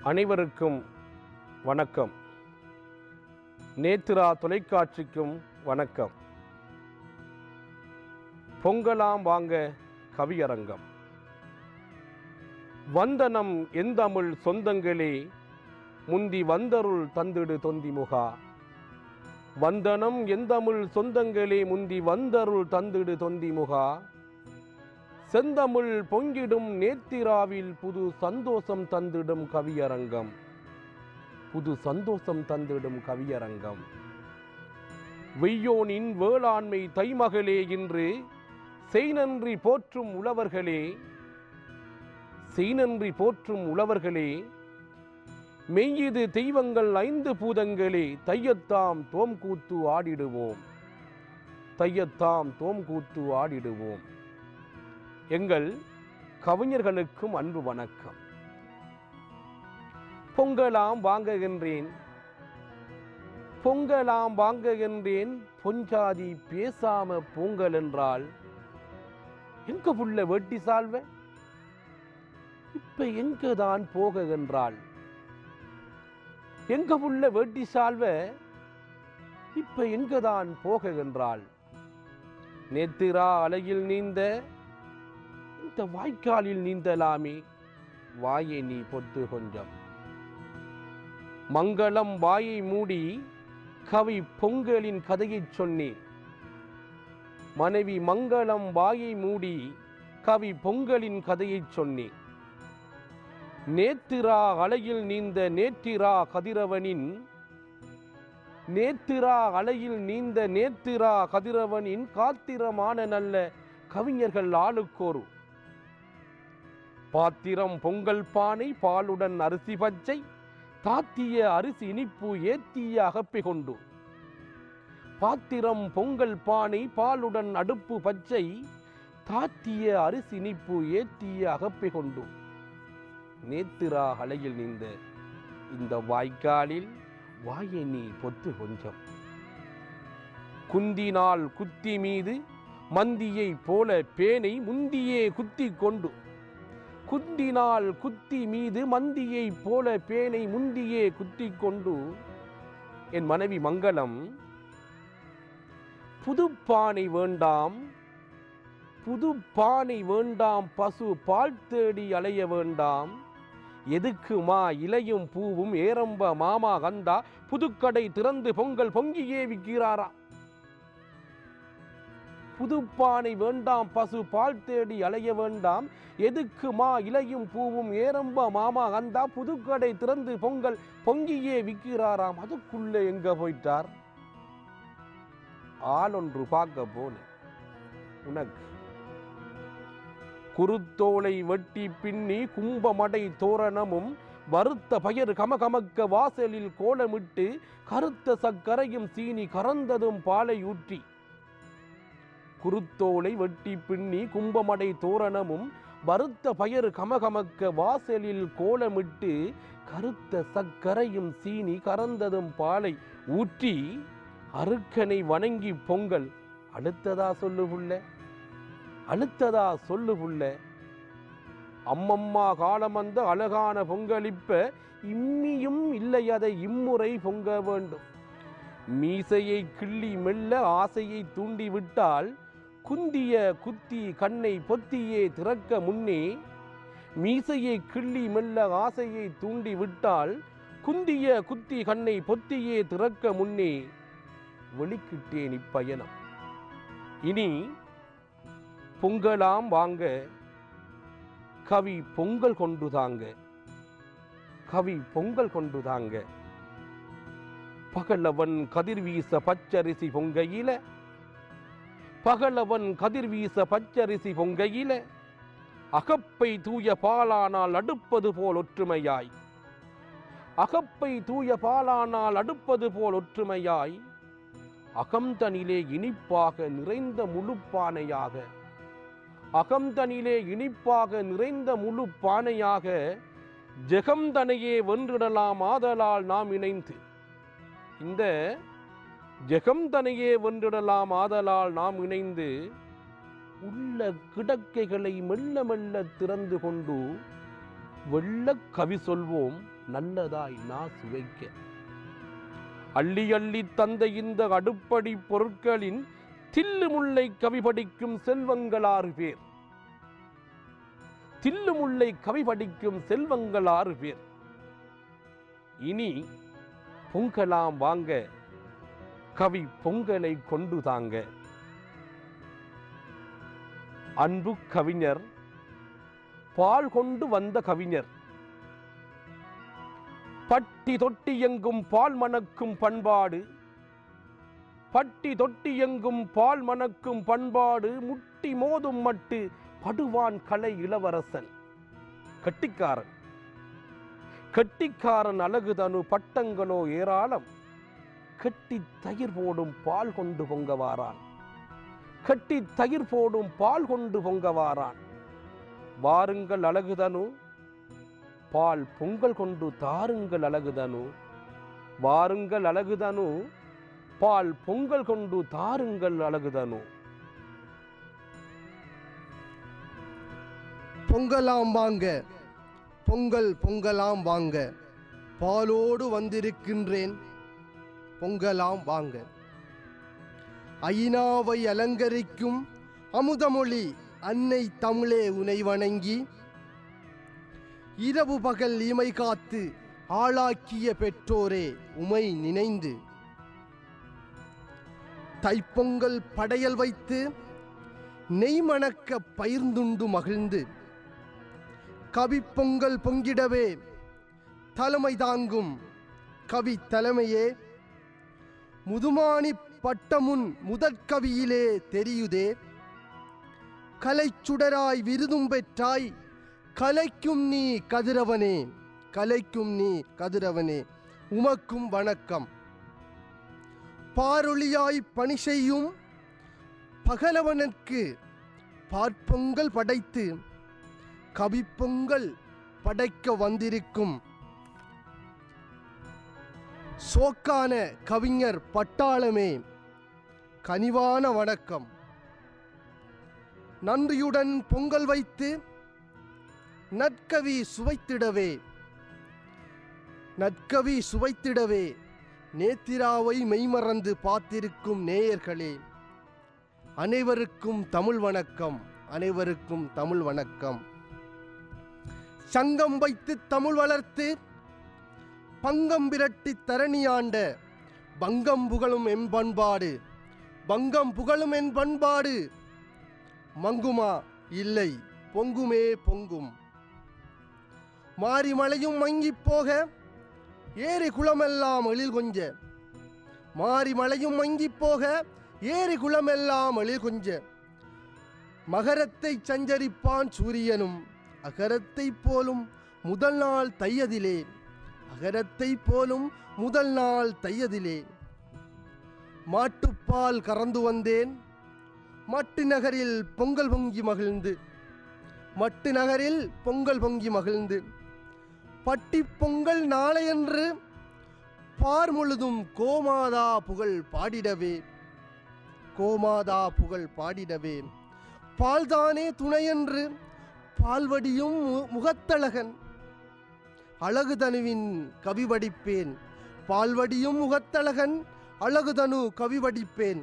அனைவருக்கும் வணக்கம் நேத்ரா தொலைக்காட்சிக்கும் வணக்கம் பொங்கலாம் வாங்க கவியரங்கம் வந்தனம் எந்தமிழ் சொந்தங்களே முந்தி வந்தருள் தந்திடு தொந்தி முகா வந்தனம் எந்தமிழ் சொந்தங்களே முந்தி வந்தருள் தந்திடு தொந்தி முகா செந்தமிழ் பொங்கிடும் நேத்திராவில் புது சந்தோஷம் தந்திடும் கவியரங்கம் புது சந்தோஷம் தந்திடும் கவியரங்கம் வெய்யோனின் வேளாண்மை தைமகளே இன்று செய்நன்றி போற்றும் உழவர்களே செய்நன்றி போற்றும் உழவர்களே மெய்யிது தெய்வங்கள் ஐந்து பூதங்களே தையத்தாம் தோம் கூத்து ஆடிடுவோம் தையத்தாம் தோம் கூத்து ஆடிடுவோம் எங்கள் கவிஞர்களுக்கும் அன்பு வணக்கம் பொங்கலாம் வாங்குகின்றேன் பொங்கலாம் வாங்குகின்றேன் பொஞ்சாதி பேசாம பொங்கல் என்றால் எங்க புள்ள வெட்டி சால்வ இப்ப எங்க தான் போகுகின்றாள் எங்க புள்ள வெட்டி சால்வ இப்ப எங்க தான் போகுகின்றாள் நேத்திரா அலையில் நீந்த இந்த வாய்க்காலில் நீந்தலாமே வாயை நீ பொத்து கொஞ்சம் மங்களம் வாயை மூடி கவி பொங்கலின் கதையைச் சொன்னேன் மனைவி மங்களம் வாயை மூடி கவி பொங்கலின் கதையைச் சொன்னேன் நேத்திரா அலையில் நீந்த நேத்திரா கதிரவனின் நேத்திரா அலையில் நீந்த நேத்திரா கதிரவனின் காத்திரமான நல்ல கவிஞர்கள் ஆளுக்கோரு பாத்திரம் பொங்கல் பானை பாலுடன் அரிசி பச்சை தாத்திய அரிசி இனிப்பு ஏத்திய அகப்பை கொண்டு பாத்திரம் பொங்கல் பானை பாலுடன் அடுப்பு பச்சை தாத்திய அரிசி இனிப்பு ஏத்திய அகப்பை கொண்டு நேத்திரா அலையில் நீந்த இந்த வாய்க்காலில் வாயை நீ பொத்து கொஞ்சம் குந்தினால் குத்தி மீது மந்தியை போல பேனை முந்தியே குத்தி கொண்டு குந்தினால் குத்தி மீது மந்தியை போல பேனை முந்தியே குத்தி கொண்டு என் மனைவி மங்களம் புது பானை வேண்டாம் புது பானை வேண்டாம் பசு பால் தேடி அலைய வேண்டாம் எதுக்கு மா இலையும் பூவும் ஏரம்ப மாமா கந்தா புதுக்கடை திறந்து பொங்கல் பொங்கியே விற்கிறாரா புதுப்பானை வேண்டாம் பசு பால் தேடி அலைய வேண்டாம் எதுக்கு மா இலையும் பூவும் ஏரம்ப மாமா கந்தா புதுக்கடை திறந்து பொங்கல் பொங்கியே விற்கிறாராம் அதுக்குள்ளே எங்க போயிட்டார் ஆளொன்று பார்க்க போனேன் உனக்கு குருத்தோலை வெட்டி பின்னி கும்பமடை தோரணமும் வறுத்த பயறு கமகமக்க வாசலில் கோலமிட்டு கருத்த சக்கரையும் சீனி கறந்ததும் பாலை ஊற்றி குருத்தோலை வெட்டி பின்னி கும்பமடை தோரணமும் வறுத்த பயறு கமகமக்க வாசலில் கோலமிட்டு கருத்த சக்கரையும் சீனி கறந்ததும் பாலை ஊற்றி அருக்கனை வணங்கி பொங்கல் அடுத்ததா சொல்லு புள்ள அடுத்ததா சொல்லு புள்ள அம்மம்மா காலம் வந்த அழகான பொங்கலிப்ப இம்மியும் இல்லை அதை இம்முறை பொங்க வேண்டும் மீசையை கிள்ளி மெல்ல ஆசையை தூண்டி விட்டால் குந்திய குத்தி கண்ணை பொத்தியே திறக்க முன்னே மீசையை கிள்ளி மெல்ல ஆசையை தூண்டி விட்டால் குந்திய குத்தி கண்ணை பொத்தியே திறக்க முன்னே வெளிக்கிட்டேன் இப்பயணம் இனி பொங்கலாம் வாங்க கவி பொங்கல் கொண்டு தாங்க கவி பொங்கல் கொண்டு தாங்க பகலவன் கதிர்வீச பச்சரிசி பொங்கையில பகலவன் கதிர்வீச பச்சரிசி பொங்கையில அகப்பை தூய பாலானால் அடுப்பது போல் ஒற்றுமையாய் அகப்பை தூய பாலானால் அடுப்பது போல் ஒற்றுமையாய் அகம்தனிலே இனிப்பாக நிறைந்த முழுப்பானையாக அகம்தனிலே இனிப்பாக நிறைந்த முழு பானையாக ஜெகம்தனையே வென்றிடலாம் ஆதலால் நாம் இணைந்து இந்த ஜெகம்தனையே வென்றிடலாம் ஆதலால் நாம் இணைந்து உள்ள கிடக்கைகளை மெல்ல மெல்ல திறந்து கொண்டு வெள்ளக் கவி சொல்வோம் நல்லதாய் நா சுவைக்க அள்ளி அள்ளி தந்த இந்த அடுப்படி பொருட்களின் தில்லு முல்லை கவி படிக்கும் செல்வங்கள் ஆறு பேர் தில்லு முல்லை கவி படிக்கும் செல்வங்கள் ஆறு பேர் இனி பொங்கலாம் வாங்க கவி பொங்கலை கொண்டு தாங்க அன்பு கவிஞர் பால் கொண்டு வந்த கவிஞர் பட்டி தொட்டி எங்கும் பால் மணக்கும் பண்பாடு பட்டி தொட்டி எங்கும் பால் மணக்கும் பண்பாடு முட்டி மோதும் மட்டு படுவான் கலை இளவரசன் கட்டிக்காரன் கட்டிக்காரன் அழகுதனு பட்டங்களோ ஏராளம் கட்டி தயிர் போடும் பால் கொண்டு பொங்க வாரான் கட்டி தயிர் போடும் பால் கொண்டு பொங்க வாரான் வாருங்கள் அழகுதனு பால் பொங்கல் கொண்டு தாருங்கள் அழகுதனு வாருங்கள் அழகுதனு பால் பொங்கல் கொண்டு தாருங்கள் அழகுதனு பொங்கலாம் வாங்க பொங்கல் பொங்கலாம் வாங்க பாலோடு வந்திருக்கின்றேன் பொங்கலாம் வாங்க ஐநாவை அலங்கரிக்கும் அமுதமொழி அன்னை தமிழே உனை வணங்கி இரவு பகல் இமை காத்து ஆளாக்கிய பெற்றோரே உமை நினைந்து தைப்பொங்கல் படையல் வைத்து நெய் மணக்க பயிர்ந்துண்டு மகிழ்ந்து கவிப்பொங்கல் பொங்கிடவே தலைமை தாங்கும் கவி தலைமையே முதுமானி பட்டமுன் முதற்கவியிலே தெரியுதே கலைச்சுடராய் விருதும் பெற்றாய் கலைக்கும் நீ கதிரவனே கலைக்கும் நீ கதிரவனே உமக்கும் வணக்கம் பாரொளியாய் பணி செய்யும் பகலவனுக்கு பார்ப்பொங்கல் படைத்து கவிப்பொங்கல் படைக்க வந்திருக்கும் சோக்கான கவிஞர் பட்டாளமே கனிவான வணக்கம் நன்றியுடன் பொங்கல் வைத்து நற்கவி சுவைத்திடவே நற்கவி சுவைத்திடவே நேத்திராவை மெய்மறந்து பார்த்திருக்கும் நேயர்களே அனைவருக்கும் தமிழ் வணக்கம் அனைவருக்கும் தமிழ் வணக்கம் சங்கம் வைத்து தமிழ் வளர்த்து பங்கம் விரட்டி தரணியாண்ட பங்கம் புகழும் என் பண்பாடு பங்கம் புகழும் என் பண்பாடு மங்குமா இல்லை பொங்குமே பொங்கும் மாறி மழையும் மங்கிப் போக ஏரி குளமெல்லாம் எழில் கொஞ்ச மாறி மழையும் மங்கிப் போக ஏரி குளமெல்லாம் எழில் கொஞ்ச மகரத்தை சஞ்சரிப்பான் சூரியனும் அகரத்தை போலும் முதல் நாள் தையதிலே அகரத்தை போலும் முதல் நாள் தையதிலே மாட்டுப்பால் கறந்து வந்தேன் மட்டு நகரில் பொங்கல் பொங்கி மகிழ்ந்து மட்டு நகரில் பொங்கல் பொங்கி மகிழ்ந்து பட்டி பொங்கல் நாளையன்று பார் முழுதும் கோமாதா புகழ் பாடிடவே கோமாதா புகழ் பாடிடவே பால்தானே துணையென்று பால்வடியும் மு- முகத்தழகன் அழகுதனுவின் கவி வடிப்பேன் பால்வடியும் முகத்தழகன் அழகுதனு கவி வடிப்பேன்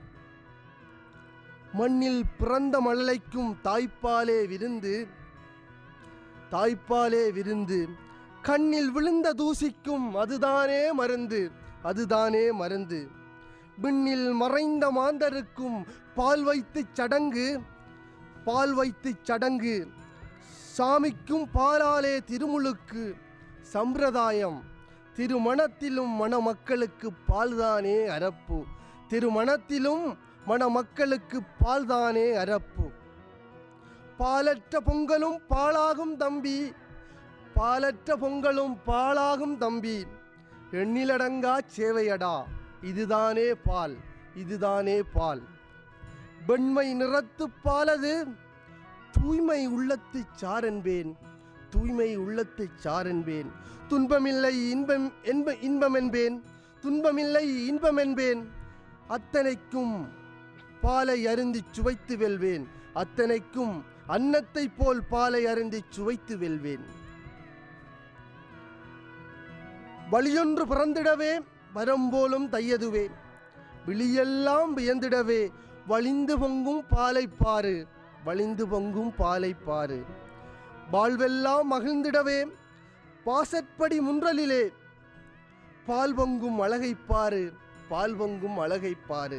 மண்ணில் பிறந்த மழலைக்கும் தாய்ப்பாலே விருந்து தாய்ப்பாலே விருந்து கண்ணில் விழுந்த தூசிக்கும் அதுதானே மருந்து அதுதானே மருந்து விண்ணில் மறைந்த மாந்தருக்கும் பால் வைத்துச் சடங்கு பால் வைத்துச் சடங்கு சாமிக்கும் பாலாலே திருமுழுக்கு சம்பிரதாயம் திருமணத்திலும் மணமக்களுக்கு பால்தானே அரப்பு திருமணத்திலும் மணமக்களுக்கு பால்தானே அரப்பு பாலற்ற பொங்கலும் பாலாகும் தம்பி பாலற்ற பொங்கலும் பாலாகும் தம்பி எண்ணிலடங்கா சேவையடா இதுதானே பால் இதுதானே பால் வெண்மை நிறத்து பாலது தூய்மை உள்ளத்துச் சாரென்பேன் தூய்மை உள்ளத்துச் சாரென்பேன் துன்பமில்லை இன்பம் என்ப இன்பம் என்பேன் துன்பமில்லை இன்பம் என்பேன் அத்தனைக்கும் பாலை அருந்திச் சுவைத்து வெல்வேன் அத்தனைக்கும் அன்னத்தைப் போல் பாலை அருந்திச் சுவைத்து வெல்வேன் வழியொன்று பிறந்திடவே வரம்போலும் தையதுவே விழியெல்லாம் வியந்திடவே வழிந்து பொங்கும் பாலை பாரு வழிந்து பொங்கும் பாலை பாரு வாழ்வெல்லாம் மகிழ்ந்திடவே பாசற்படி முன்றலிலே பால் பொங்கும் அழகைப் பாரு பால் பொங்கும் அழகைப் பாரு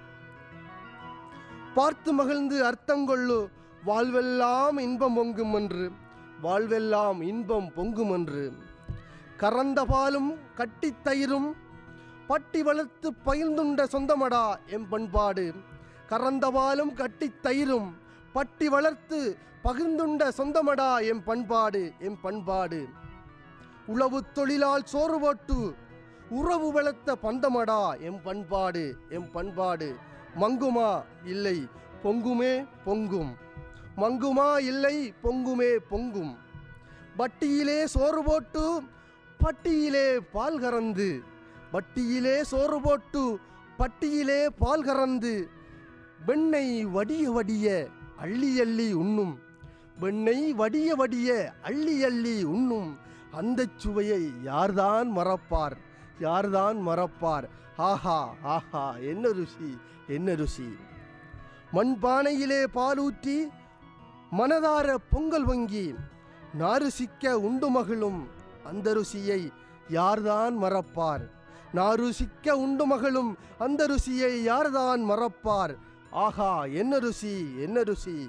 பார்த்து மகிழ்ந்து அர்த்தங்கொள்ளு வாழ்வெல்லாம் இன்பம் பொங்கும் என்று வாழ்வெல்லாம் இன்பம் பொங்கும் என்று கறந்த பாலும் கட்டித் தயிரும் பட்டி வளர்த்து பகிர்ந்துண்ட சொந்தமடா எம் பண்பாடு கறந்த பாலும் கட்டித் தயிரும் பட்டி வளர்த்து பகிர்ந்துண்ட சொந்தமடா எம் பண்பாடு எம் பண்பாடு உழவு தொழிலால் சோறு போட்டு உறவு வளர்த்த பந்தமடா எம் பண்பாடு எம் பண்பாடு மங்குமா இல்லை பொங்குமே பொங்கும் மங்குமா இல்லை பொங்குமே பொங்கும் பட்டியிலே சோறு போட்டு பட்டியிலே பால் கறந்து பட்டியிலே சோறு போட்டு பட்டியிலே பால் கறந்து வெண்ணெய் வடிய வடிய அள்ளி அள்ளி உண்ணும் வெண்ணெய் வடிய வடிய அள்ளி அள்ளி உண்ணும் அந்தச் சுவையை யார்தான் மறப்பார் யார்தான் மறப்பார் ஆஹா ஆஹா என்ன ருசி என்ன ருசி மண்பானையிலே பாலூற்றி மனதார பொங்கல் வங்கி நாருசிக்க உண்டு மகிழும் அந்த ருசியை யார்தான் மறப்பார் நாருசிக்க உண்டு மகிழும் அந்த ருசியை யார்தான் மறப்பார் ஆஹா என்ன ருசி என்ன ருசி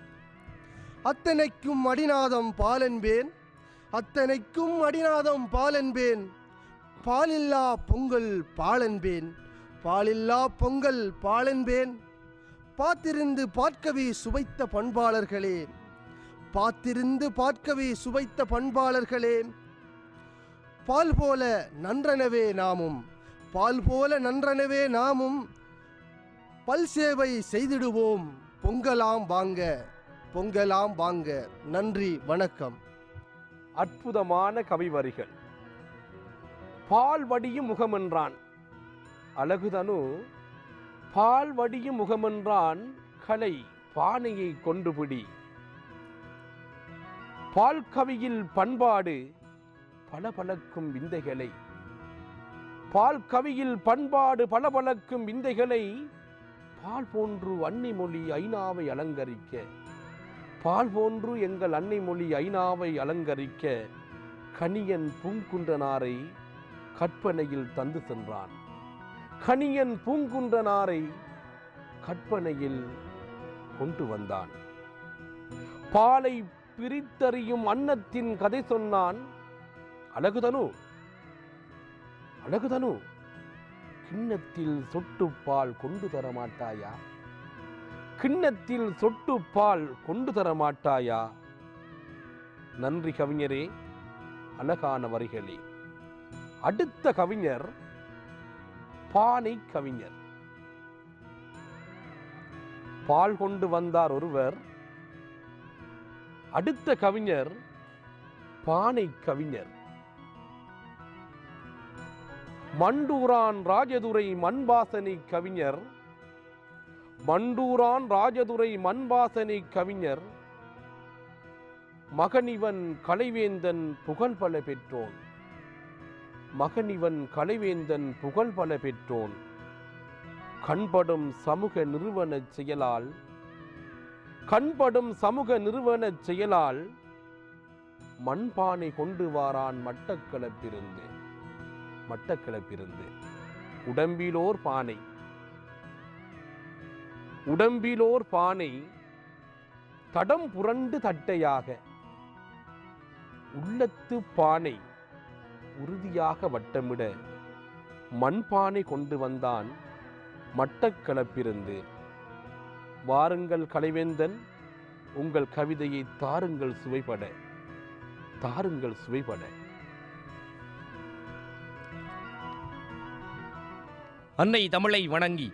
அத்தனைக்கும் அடிநாதம் பாலென்பேன் அத்தனைக்கும் அடிநாதம் பாலென்பேன் பாலில்லா பொங்கல் பாலென்பேன் பாலில்லா பொங்கல் பாலென்பேன் பார்த்திருந்து பார்க்கவே சுவைத்த பண்பாளர்களே பார்த்திருந்து பார்க்கவே சுவைத்த பண்பாளர்களே பால் போல நன்றனவே நாமும் பால் போல நன்றனவே நாமும் பல் சேவை செய்திடுவோம் பொங்கலாம் வாங்க பொங்கலாம் வாங்க நன்றி வணக்கம் அற்புதமான கவி வரிகள் பால் வடியும் முகமென்றான் அழகுதனு பால் வடியும் முகமென்றான் கலை பானையை கொண்டு பிடி பால் கவியில் பண்பாடு பளபளக்கும் விந்தைகளை பால் கவியில் பண்பாடு பளபளக்கும் விந்தைகளை பால் போன்று அன்னை மொழி ஐநாவை அலங்கரிக்க பால் போன்று எங்கள் அன்னை மொழி ஐநாவை அலங்கரிக்க கணியன் பூங்குன்றனாரை கற்பனையில் தந்து சென்றான் கணியன் பூங்குன்றனாரை கற்பனையில் கொண்டு வந்தான் பாலை பிரித்தறியும் அன்னத்தின் கதை சொன்னான் அழகுதனு அழகுதனு கிண்ணத்தில் சொட்டு பால் கொண்டு தர மாட்டாயா கிண்ணத்தில் சொட்டு பால் கொண்டு தர மாட்டாயா நன்றி கவிஞரே அழகான வரிகளே அடுத்த கவிஞர் பானை கவிஞர் பால் கொண்டு வந்தார் ஒருவர் அடுத்த கவிஞர் பானை கவிஞர் மண்டூரான் ராஜதுரை மண்பாசனை கவிஞர் மண்டூரான் ராஜதுரை மண்பாசனை கவிஞர் மகனிவன் கலைவேந்தன் புகழ் பல பெற்றோன் மகனிவன் கலைவேந்தன் புகழ் பல பெற்றோன் கண்படும் சமூக நிறுவனச் செயலால் கண்படும் சமூக நிறுவனச் செயலால் மண்பானை கொண்டு வாரான் மட்டக்களப்பிருந்து மட்டக்களப்பிருந்து உடம்பிலோர் பானை உடம்பிலோர் பானை தடம் புரண்டு தட்டையாக உள்ளத்து பானை உறுதியாக வட்டமிட மண்பானை கொண்டு வந்தான் மட்டக்களப்பிருந்து வாருங்கள் கலைவேந்தன் உங்கள் கவிதையை தாருங்கள் சுவைபட தாருங்கள் சுவைபட அன்னை தமிழை வணங்கி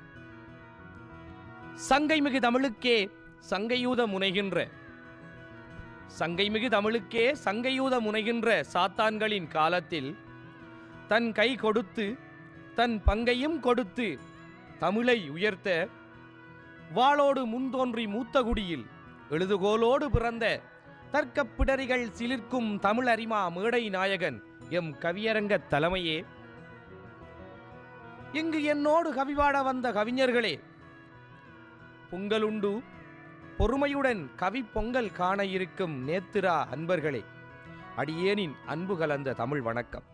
சங்கைமிகு தமிழுக்கே சங்கையூத முனைகின்ற சங்கைமிகு தமிழுக்கே சங்கையூத முனைகின்ற சாத்தான்களின் காலத்தில் தன் கை கொடுத்து தன் பங்கையும் கொடுத்து தமிழை உயர்த்த வாளோடு முன்தோன்றி மூத்த குடியில் எழுதுகோலோடு பிறந்த தர்க்கப்பிடரிகள் சிலிர்க்கும் தமிழ் அரிமா மேடை நாயகன் எம் கவியரங்க தலைமையே இங்கு என்னோடு கவிபாட வந்த கவிஞர்களே பொங்கலுண்டு பொறுமையுடன் கவி பொங்கல் காண இருக்கும் நேத்திரா அன்பர்களே அடியேனின் அன்பு கலந்த தமிழ் வணக்கம்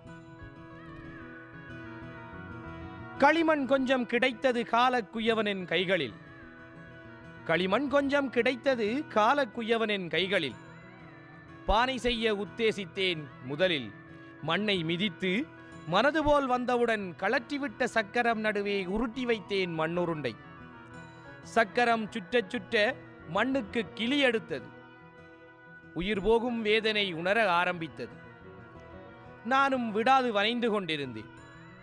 களிமண் கொஞ்சம் கிடைத்தது காலக்குயவனின் கைகளில் களிமண் கொஞ்சம் கிடைத்தது காலக்குயவனின் கைகளில் பானை செய்ய உத்தேசித்தேன் முதலில் மண்ணை மிதித்து மனது போல் வந்தவுடன் கலற்றிவிட்ட சக்கரம் நடுவே உருட்டி வைத்தேன் மண்ணுருண்டை சக்கரம் சுற்றச் சுற்ற மண்ணுக்கு கிளி எடுத்தது உயிர் போகும் வேதனை உணர ஆரம்பித்தது நானும் விடாது வனைந்து கொண்டிருந்தேன்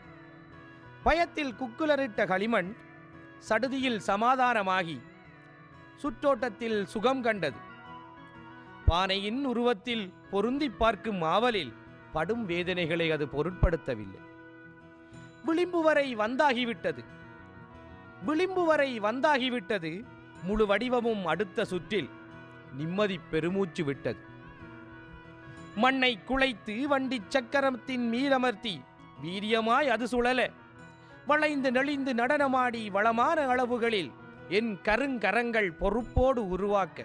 பயத்தில் குக்குலரிட்ட களிமண் சடுதியில் சமாதானமாகி சுற்றோட்டத்தில் சுகம் கண்டது பானையின் உருவத்தில் பொருந்திப் பார்க்கும் ஆவலில் படும் வேதனைகளை அது பொருட்படுத்தவில்லை விளிம்பு வரை வந்தாகிவிட்டது விளிம்பு வரை வந்தாகிவிட்டது முழு வடிவமும் அடுத்த சுற்றில் நிம்மதி பெருமூச்சு விட்டது மண்ணை குலைத்து வண்டி சக்கரத்தின் மீதமர்த்தி வீரியமாய் அது சுழல வளைந்து நெளிந்து நடனமாடி வளமான அளவுகளில் என் கருங்கரங்கள் பொறுப்போடு உருவாக்க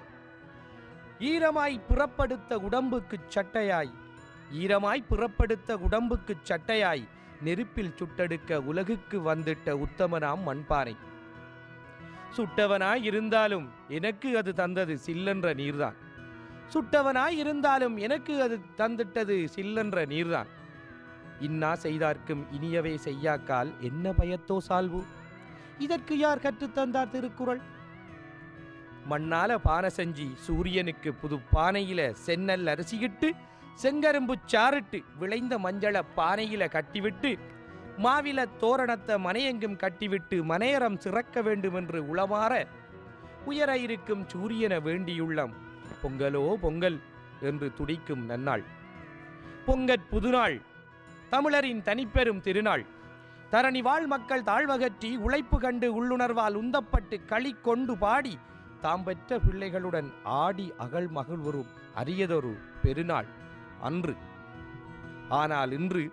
ஈரமாய் புறப்படுத்த உடம்புக்குச் சட்டையாய் ஈரமாய் புறப்படுத்த உடம்புக்குச் சட்டையாய் நெருப்பில் சுட்டெடுக்க உலகுக்கு வந்திட்ட உத்தமனாம் மண்பானை சுட்டவனாய் இருந்தாலும் எனக்கு அது தந்தது சில்லென்ற நீர்தான் சுட்டவனாய் இருந்தாலும் எனக்கு அது தந்திட்டது சில்லென்ற நீர்தான் இன்னா செய்தார்க்கும் இனியவே செய்யாக்கால் என்ன பயத்தோ சால்வு இதற்கு யார் கற்றுத்தந்தார் திருக்குறள் மண்ணால பானை செஞ்சி சூரியனுக்கு புது பானையில சென்னல் அரிசியிட்டு செங்கரும்பு சாறிட்டு விளைந்த மஞ்சள பானையில கட்டிவிட்டு மாவில தோரணத்தை மனையெங்கும் கட்டிவிட்டு மனையறம் சிறக்க வேண்டுமென்று உளமாற உயர இருக்கும் சூரியன வேண்டியுள்ளம் பொங்கலோ பொங்கல் என்று துடிக்கும் நன்னாள் பொங்கற் புதுநாள் தமிழரின் தனிப்பெரும் திருநாள் தரணி வாழ் மக்கள் தாழ்வகற்றி உழைப்பு கண்டு உள்ளுணர்வால் உந்தப்பட்டு களி கொண்டு பாடி தாம் பெற்ற பிள்ளைகளுடன் ஆடி அகழ் மகிழ்வரும் அரியதொரு பெருநாள் அன்று ஆனால் இன்று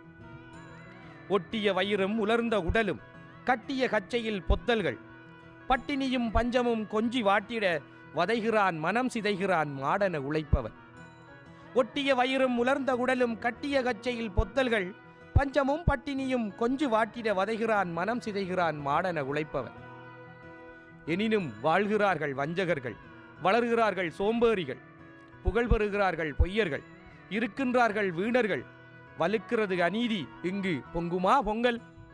ஒட்டிய வயிறும் உலர்ந்த உடலும் கட்டிய கச்சையில் பொத்தல்கள் பட்டினியும் பஞ்சமும் கொஞ்சி வாட்டிட வதைகிறான் மனம் சிதைகிறான் மாடன உழைப்பவன் ஒட்டிய வயிறும் உலர்ந்த உடலும் கட்டிய கச்சையில் பொத்தல்கள் பஞ்சமும் பட்டினியும் கொஞ்சு வாட்டிட வதைகிறான் மனம் சிதைகிறான் மாடன உழைப்பவன் எனினும் வாழ்கிறார்கள் வஞ்சகர்கள் வளர்கிறார்கள் சோம்பேறிகள் புகழ் பெறுகிறார்கள் பொய்யர்கள் இருக்கின்றார்கள் வீணர்கள் வலுக்கிறது அநீதி இங்கு பொங்குமா பொங்கல்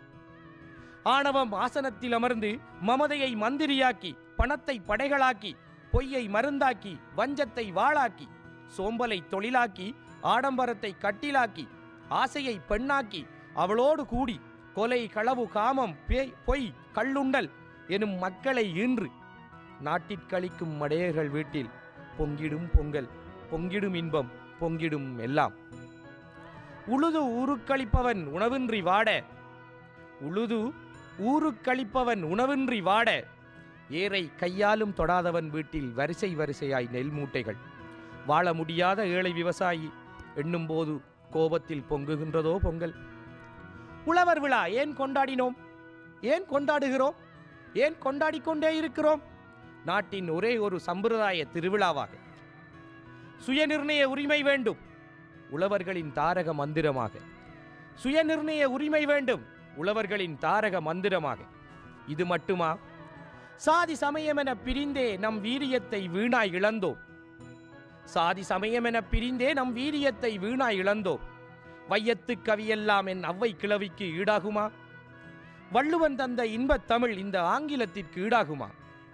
ஆணவம் ஆசனத்தில் அமர்ந்து மமதையை மந்திரியாக்கி பணத்தை படைகளாக்கி பொய்யை மருந்தாக்கி வஞ்சத்தை வாளாக்கி சோம்பலை தொழிலாக்கி ஆடம்பரத்தை கட்டிலாக்கி ஆசையை பெண்ணாக்கி அவளோடு கூடி கொலை களவு காமம் பேய் பொய் கள்ளுண்டல் எனும் மக்களை ஈன்று நாட்டிற்கழிக்கும் மடையர்கள் வீட்டில் பொங்கிடும் பொங்கல் பொங்கிடும் இன்பம் பொங்கிடும் எல்லாம் உழுது ஊருக்களிப்பவன் உணவின்றி வாட உழுது ஊருக்களிப்பவன் உணவின்றி வாட ஏரை கையாலும் தொடாதவன் வீட்டில் வரிசை வரிசையாய் நெல் மூட்டைகள் வாழ முடியாத ஏழை விவசாயி எண்ணும்போது கோபத்தில் பொங்குகின்றதோ பொங்கல் உழவர் விழா ஏன் கொண்டாடினோம் ஏன் கொண்டாடுகிறோம் ஏன் கொண்டாடிக் கொண்டே இருக்கிறோம் நாட்டின் ஒரே ஒரு சம்பிரதாய திருவிழாவாக சுயநிர்ணய உரிமை வேண்டும் உழவர்களின் தாரக மந்திரமாக சுயநிர்ணய உரிமை வேண்டும் உழவர்களின் தாரக மந்திரமாக இது மட்டுமா சாதி சமயமென பிரிந்தே நம் வீரியத்தை வீணாய் இழந்தோம் சாதி சமயமென பிரிந்தே நம் வீரியத்தை வீணாய் இழந்தோம் வையத்து கவியெல்லாம் என் அவ்வை கிழவிக்கு ஈடாகுமா வள்ளுவன் தந்த இன்பத் தமிழ் இந்த ஆங்கிலத்திற்கு ஈடாகுமா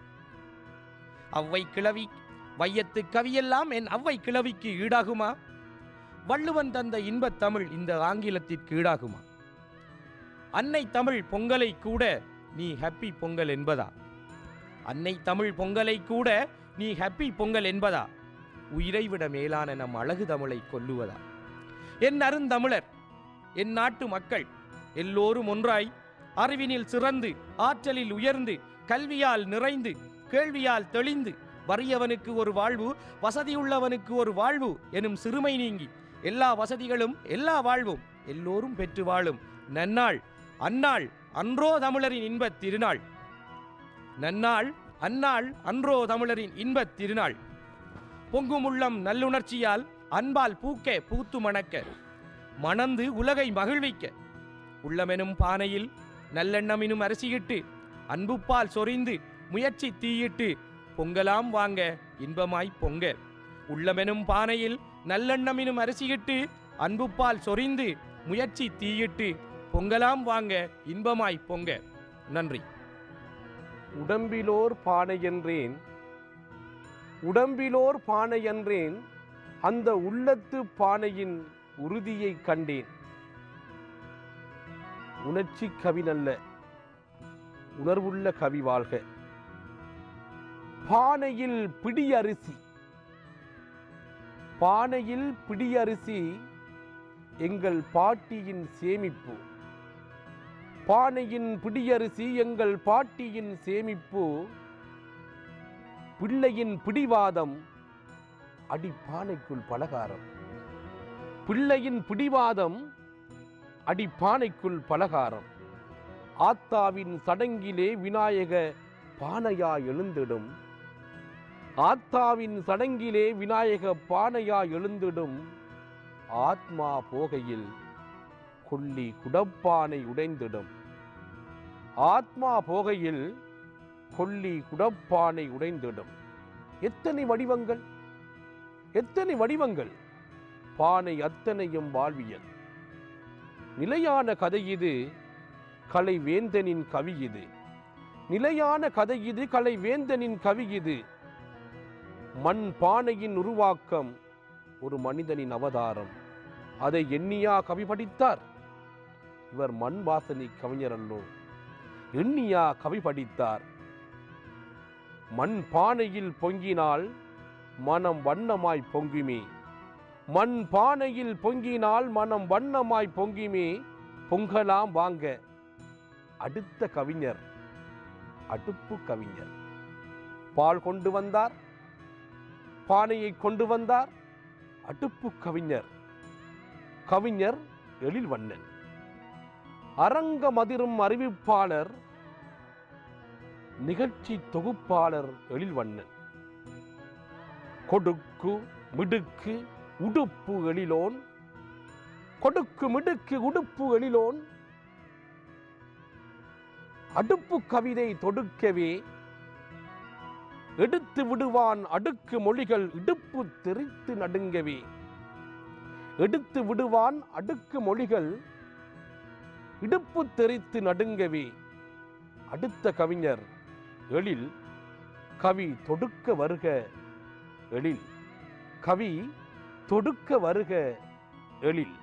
அவ்வை கிழவி வையத்து கவியெல்லாம் என் அவ்வை கிழவிக்கு ஈடாகுமா வள்ளுவன் தந்த இன்பத் தமிழ் இந்த ஆங்கிலத்திற்கு ஈடாகுமா அன்னை தமிழ் பொங்கலை கூட நீ ஹாப்பி பொங்கல் என்பதா அன்னை தமிழ் பொங்கலை கூட நீ ஹாப்பி பொங்கல் என்பதா உயிரை விட மேலான நம் அழகு தமிழை கொல்லுவதா என் அருந்தமிழர் என் நாட்டு மக்கள் எல்லோரும் ஒன்றாய் அறிவினில் சிறந்து ஆற்றலில் உயர்ந்து கல்வியால் நிறைந்து கேள்வியால் தெளிந்து வறியவனுக்கு ஒரு வாழ்வு வசதியுள்ளவனுக்கு ஒரு வாழ்வு எனும் சிறுமை நீங்கி எல்லா வசதிகளும் எல்லா வாழ்வும் எல்லோரும் பெற்று வாழும் நன்னாள் அந்நாள் அன்றோ தமிழரின் இன்பத் திருநாள் நன்னாள் அந்நாள் அன்றோ தமிழரின் இன்பத் திருநாள் பொங்கும் உள்ளம் நல்லுணர்ச்சியால் அன்பால் பூக்க பூத்து மணக்க மணந்து உலகை மகிழ்விக்க உள்ளமெனும் பானையில் நல்லெண்ணமெனும் அரிசியிட்டு அன்புப்பால் சொரிந்து முயற்சி தீயிட்டு பொங்கலாம் வாங்க இன்பமாய் பொங்க உள்ளமெனும் பானையில் நல்லெண்ணமெனும் அரிசியிட்டு அன்புப்பால் சொரிந்து முயற்சி தீயிட்டு பொங்கலாம் வாங்க இன்பமாய் பொங்க நன்றி உடம்பிலோர் பானை என்றேன் உடம்பிலோர் பானை என்றேன் அந்த உள்ளத்து பானையின் உறுதியை கண்டேன் உணர்ச்சி கவி நல்ல உணர்வுள்ள கவி வாழ்க பானையில் பிடி அரிசி பானையில் பிடி அரிசி எங்கள் பாட்டியின் சேமிப்பு பானையின் பிடியரிசி எங்கள் பாட்டியின் சேமிப்பு பிள்ளையின் பிடிவாதம் அடி பானைக்குள் பலகாரம் பிள்ளையின் பிடிவாதம் அடி பானைக்குள் பலகாரம் ஆத்தாவின் சடங்கிலே விநாயக பானையா எழுந்திடும் ஆத்தாவின் சடங்கிலே விநாயக பானையா எழுந்திடும் ஆத்மா போகையில் கொல்லி குடப்பானை உடைந்திடும் ஆத்மா போகையில் கொல்லி குடப்பானை உடைந்திடும் எத்தனை வடிவங்கள் எத்தனை வடிவங்கள் பானை அத்தனையும் வாழ்வியல் நிலையான கதை இது கலை வேந்தனின் கவி இது நிலையான கதை இது கலை வேந்தனின் கவி இது மண் பானையின் உருவாக்கம் ஒரு மனிதனின் அவதாரம் அதை எண்ணியா கவி படித்தார் இவர் மண் வாசனை கவிஞர் அல்லோ எண்ணியா கவி படித்தார் மண் பானையில் பொங்கினால் மனம் வண்ணமாய் பொங்குமே மண் பானையில் பொங்கினால் மனம் வண்ணமாய் பொங்குமே பொங்கலாம் வாங்க அடுத்த கவிஞர் அடுப்பு கவிஞர் பால் கொண்டு வந்தார் பானையை கொண்டு வந்தார் அடுப்பு கவிஞர் கவிஞர் எழில்வண்ணன் அரங்க மதிரும் அறிவிப்பாளர் நிகழ்ச்சி தொகுப்பாளர் எழில்வண்ணன் கொடுக்கு மிடுக்கு உடுப்பு எழிலோன் கொடுக்கு மிடுக்கு உடுப்பு எழிலோன் அடுப்பு கவிதை தொடுக்கவே எடுத்து விடுவான் அடுக்கு மொழிகள் இடுப்பு தெரித்து நடுங்கவே எடுத்து விடுவான் அடுக்கு மொழிகள் இடுப்பு தெரித்து நடுங்கவே அடுத்த கவிஞர் எழில் கவி தொடுக்க வருக எழில் கவி தொடுக்க வருக எழில்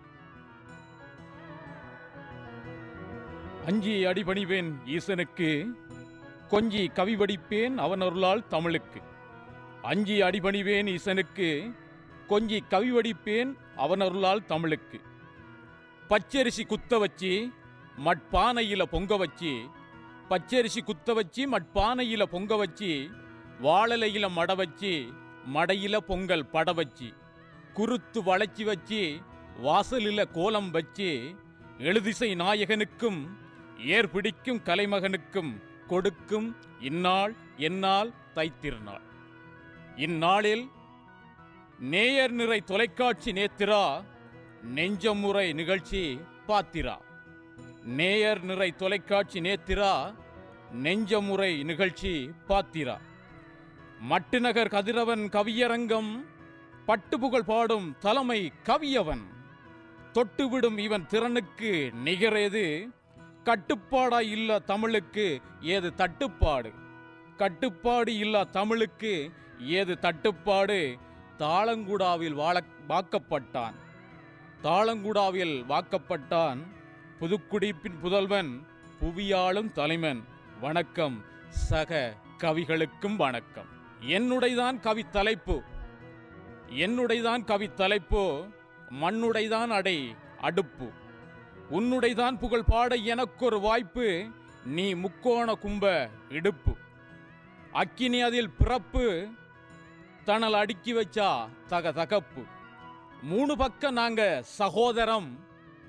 அஞ்சி அடிபணிவேன் ஈசனுக்கு கொஞ்சி கவி படிப்பேன் அவன் அருளால் தமிழுக்கு அஞ்சி அடிபணிவேன் ஈசனுக்கு கொஞ்சி கவி படிப்பேன் அவன் அருளால் தமிழுக்கு பச்சரிசி குத்த வச்சு மட்பானையில பொங்க வச்சு பச்சரிசி குத்த வச்சு மட்பானையில பொங்க வச்சு வாழலையில மட வச்சு மடையில பொங்கல் பட வச்சு குருத்து வளைச்சி வச்சு வாசலில கோலம் வச்சு எழுதிசை நாயகனுக்கும் ஏர் பிடிக்கும் கலைமகனுக்கும் கொடுக்கும் இந்நாள் எந்நாள் தைத்திருநாள் இந்நாளில் நேயர் நிறை தொலைக்காட்சி நேத்திரா நெஞ்சமுறை நிகழ்ச்சி பாத்திரா நேயர் நிறை தொலைக்காட்சி நேத்திரா நெஞ்சமுறை நிகழ்ச்சி பாத்திரா மட்டுநகர் கதிரவன் கவியரங்கம் பட்டுப்புகழ் பாடும் தலைமை கவியவன் தொட்டுவிடும் இவன் திறனுக்கு நிகரேது கட்டுப்பாடா இல்ல தமிழுக்கு ஏது தட்டுப்பாடு கட்டுப்பாடு இல்ல தமிழுக்கு ஏது தட்டுப்பாடு தாளங்குடாவில் வாழ வாக்கப்பட்டான் தாளங்குடாவில் வாக்கப்பட்டான் புதுக்குடிப்பின் புதல்வன் புவியாளும் தலைவன் வணக்கம் சக கவிகளுக்கும் வணக்கம் என்னுடைதான் கவி தலைப்பு என்னுடைதான் கவி தலைப்பு மண்ணுடைதான் அடை அடுப்பு உன்னுடைதான் புகழ் பாட எனக்கொரு வாய்ப்பு நீ முக்கோண கும்ப இடுப்பு அக்கினி அதில் பிறப்பு தணல் அடுக்கி வச்சா தக தகப்பு மூணு பக்கம் நாங்க சகோதரம்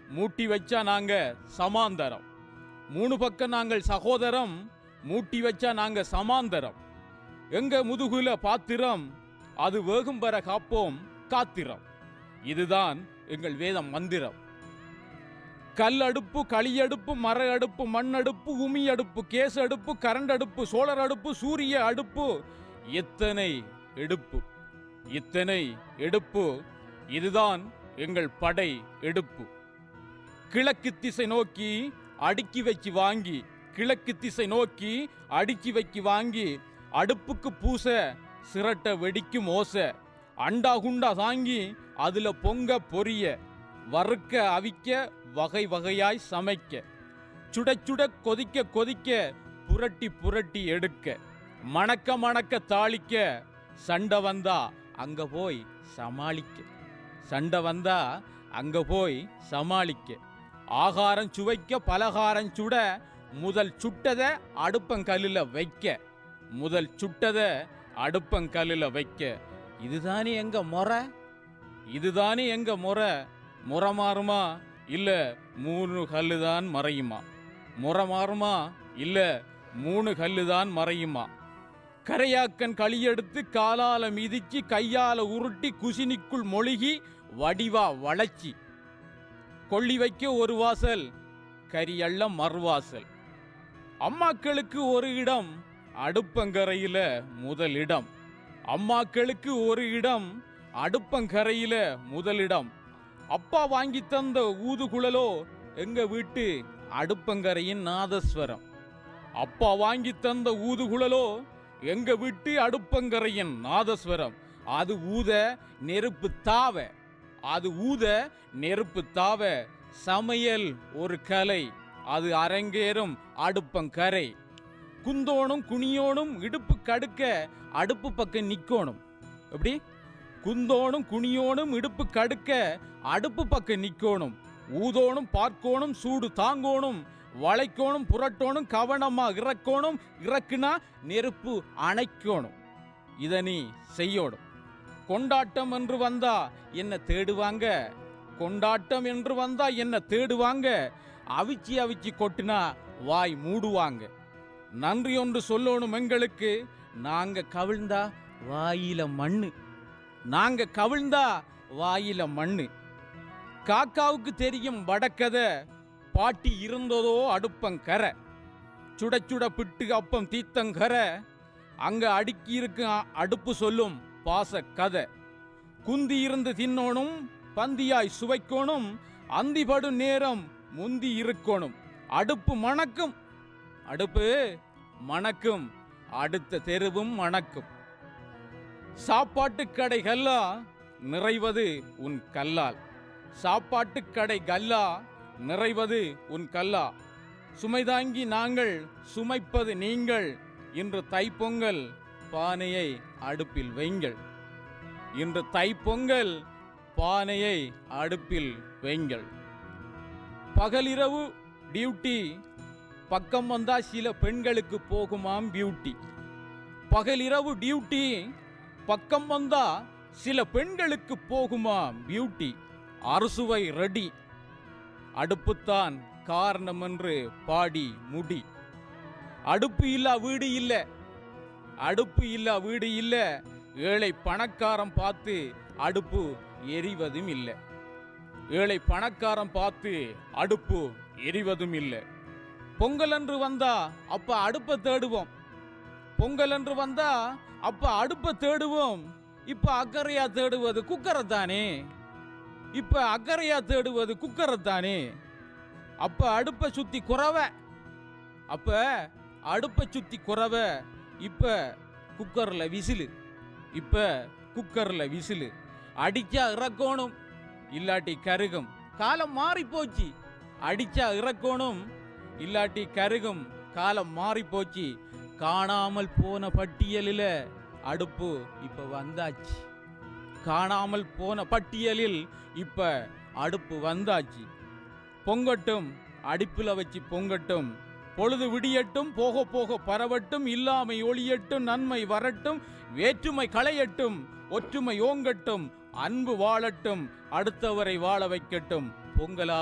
மூட்டி வச்சா நாங்க சமாந்தரம் மூணு பக்கம் நாங்கள் சகோதரம் மூட்டி வச்சா நாங்க சமாந்தரம் எங்க முதுகுல பாத்திரம் அது வேகும் வர காப்போம் காத்திரம் இதுதான் எங்கள் வேதம் மந்திரம் கல் அடுப்பு களி அடுப்பு மர அடுப்பு மண் அடுப்பு உமி அடுப்பு கேஸ் அடுப்பு கரண்ட் அடுப்பு சோழர் அடுப்பு சூரிய அடுப்பு எத்தனை எடுப்பு இத்தனை எடுப்பு இதுதான் எங்கள் படை எடுப்பு கிழக்கு திசை நோக்கி அடுக்கி வச்சு வாங்கி கிழக்கு திசை நோக்கி அடுக்கி வைக்கி வாங்கி அடுப்புக்கு பூச சிரட்ட வெடிக்கும் ஓச அண்டா குண்டா தாங்கி அதுல பொங்க பொரிய வறுக்க அவிக்க வகை வகையாய் சமைக்க சுட சுட கொதிக்க கொதிக்க புரட்டி புரட்டி எடுக்க மணக்க மணக்க தாளிக்க சண்டை வந்தா அங்க போய் சமாளிக்க சண்டை வந்தா அங்க போய் சமாளிக்க ஆகாரம் சுவைக்க பலகாரம் சுட முதல் சுட்டத அடுப்பங்கல்லுல வைக்க முதல் சுட்டத அடுப்பங்கல்லுல வைக்க இதுதானே எங்க முறை இதுதானே எங்க முறை முறை மாறுமா இல்ல மூணு கல்லு தான் மறையுமா முறை மாறுமா இல்ல மூணு கல்லு தான் மறையுமா கரையாக்கன் களியெடுத்து காலால மிதிச்சு கையால உருட்டி குசினிக்குள் மொழிகி வடிவா வளைச்சி கொள்ளி வைக்க ஒரு வாசல் கரியள்ள மறுவாசல் அம்மாக்களுக்கு ஒரு இடம் அடுப்பங்கரையில முதலிடம் அம்மாக்களுக்கு ஒரு இடம் அடுப்பங்கரையில முதலிடம் அப்பா வாங்கி தந்த ஊதுகுழலோ எங்க வீட்டு அடுப்பங்கரையின் நாதஸ்வரம் அப்பா வாங்கி தந்த ஊதுகுழலோ எங்க வீட்டு அடுப்பங்கரையின் நாதஸ்வரம் அது ஊத நெருப்பு தாவ அது ஊத நெருப்பு தாவ சமையல் ஒரு கலை அது அரங்கேறும் அடுப்பங்கரை குந்தோணும் குனியோனும் இடுப்பு கடுக்க அடுப்பு பக்கம் நிக்கோணும் எப்படி குந்தோணும் குனியோனும் இடுப்பு கடுக்க அடுப்பு பக்கம் நிக்கோணும் ஊதோணும் பார்க்கோணும் சூடு தாங்கோணும் வளைக்கோணும் புரட்டோணும் கவனமா இறக்கோணும் இறக்குனா நெருப்பு அணைக்கோணும் இத நீ செய்யோணும் கொண்டாட்டம் என்று வந்தா என்ன தேடுவாங்க கொண்டாட்டம் என்று வந்தா என்ன தேடுவாங்க அவிச்சி அவிச்சி கொட்டினா வாய் மூடுவாங்க நன்றி ஒன்று சொல்லணும் எங்களுக்கு நாங்க கவிழ்ந்தா வாயில மண்ணு நாங்க கவிழ்ந்தா வாயில மண்ணு காக்காவுக்கு தெரியும் வடக்கதை பாட்டி இருந்ததோ அடுப்பங்கரை சுட சுட பிட்டு அப்பம் தீத்தங்கரை அங்க அடுக்கி இருக்கும் அ- அடுப்பு சொல்லும் பாச கதை குந்தி இருந்து தின்னோனும் பந்தியாய் சுவைக்கோணும் அந்திபடும் நேரம் முந்தி இருக்கணும் அடுப்பு மணக்கும் அடுப்பு மணக்கும் அடுத்த தெருவும் மணக்கும் சாப்பாட்டு கடை கல்லா நிறைவது உன் கல்லால் சாப்பாட்டு கடை கல்லா நிறைவது உன் கல்லா சுமைதாங்கி நாங்கள் சுமைப்பது நீங்கள் இன்று தைப்பொங்கல் பானையை அடுப்பில் வைங்கள் இன்று தைப்பொங்கல் பானையை அடுப்பில் வைங்கள் பகலிரவு டியூட்டி பக்கம் வந்தா சில பெண்களுக்கு போகுமாம் பியூட்டி பகலிரவு டியூட்டி பக்கம் வந்தா சில பெண்களுக்கு போகுமாம் பியூட்டி அறுசுவை ரெடி அடுப்புத்தான் காரணம் என்று பாடி முடி அடுப்பு இல்லா வீடு இல்ல அடுப்பு இல்லா வீடு இல்ல ஏழை பணக்காரன் பார்த்து அடுப்பு எரிவதும் இல்லை ஏழை பணக்காரன் பார்த்து அடுப்பு எரிவதும் இல்லை பொங்கல் என்று வந்தா அப்ப அடுப்பை தேடுவோம் பொங்கல் என்று வந்தா அப்ப அடுப்பை தேடுவோம் இப்ப அக்கறையா தேடுவது குக்கரை தானே இப்ப அக்கறையா தேடுவது குக்கரை தானே அப்ப அடுப்பை சுத்தி குறவை அப்ப அடுப்பை சுத்தி குறவை இப்ப குக்கர்ல விசிலு இப்ப குக்கர்ல விசிலு அடிச்சா இறக்கணும் இல்லாட்டி கருகும் காலம் மாறி போச்சு அடிச்சா இறக்கணும் இல்லாட்டி கருகும் காலம் மாறி போச்சு காணாமல் போன பட்டியலில அடுப்பு இப்ப வந்தாச்சு காணாமல் போன பட்டியலில் இப்ப அடுப்பு வந்தாச்சு பொங்கட்டும் அடுப்புல வச்சு பொங்கட்டும் பொழுது விடியட்டும் போக போக பரவட்டும் இல்லாமை ஒளியட்டும் நன்மை வரட்டும் வேற்றுமை களையட்டும் ஒற்றுமை ஓங்கட்டும் அன்பு வாழட்டும் அடுத்தவரை வாழ வைக்கட்டும் பொங்கலாம்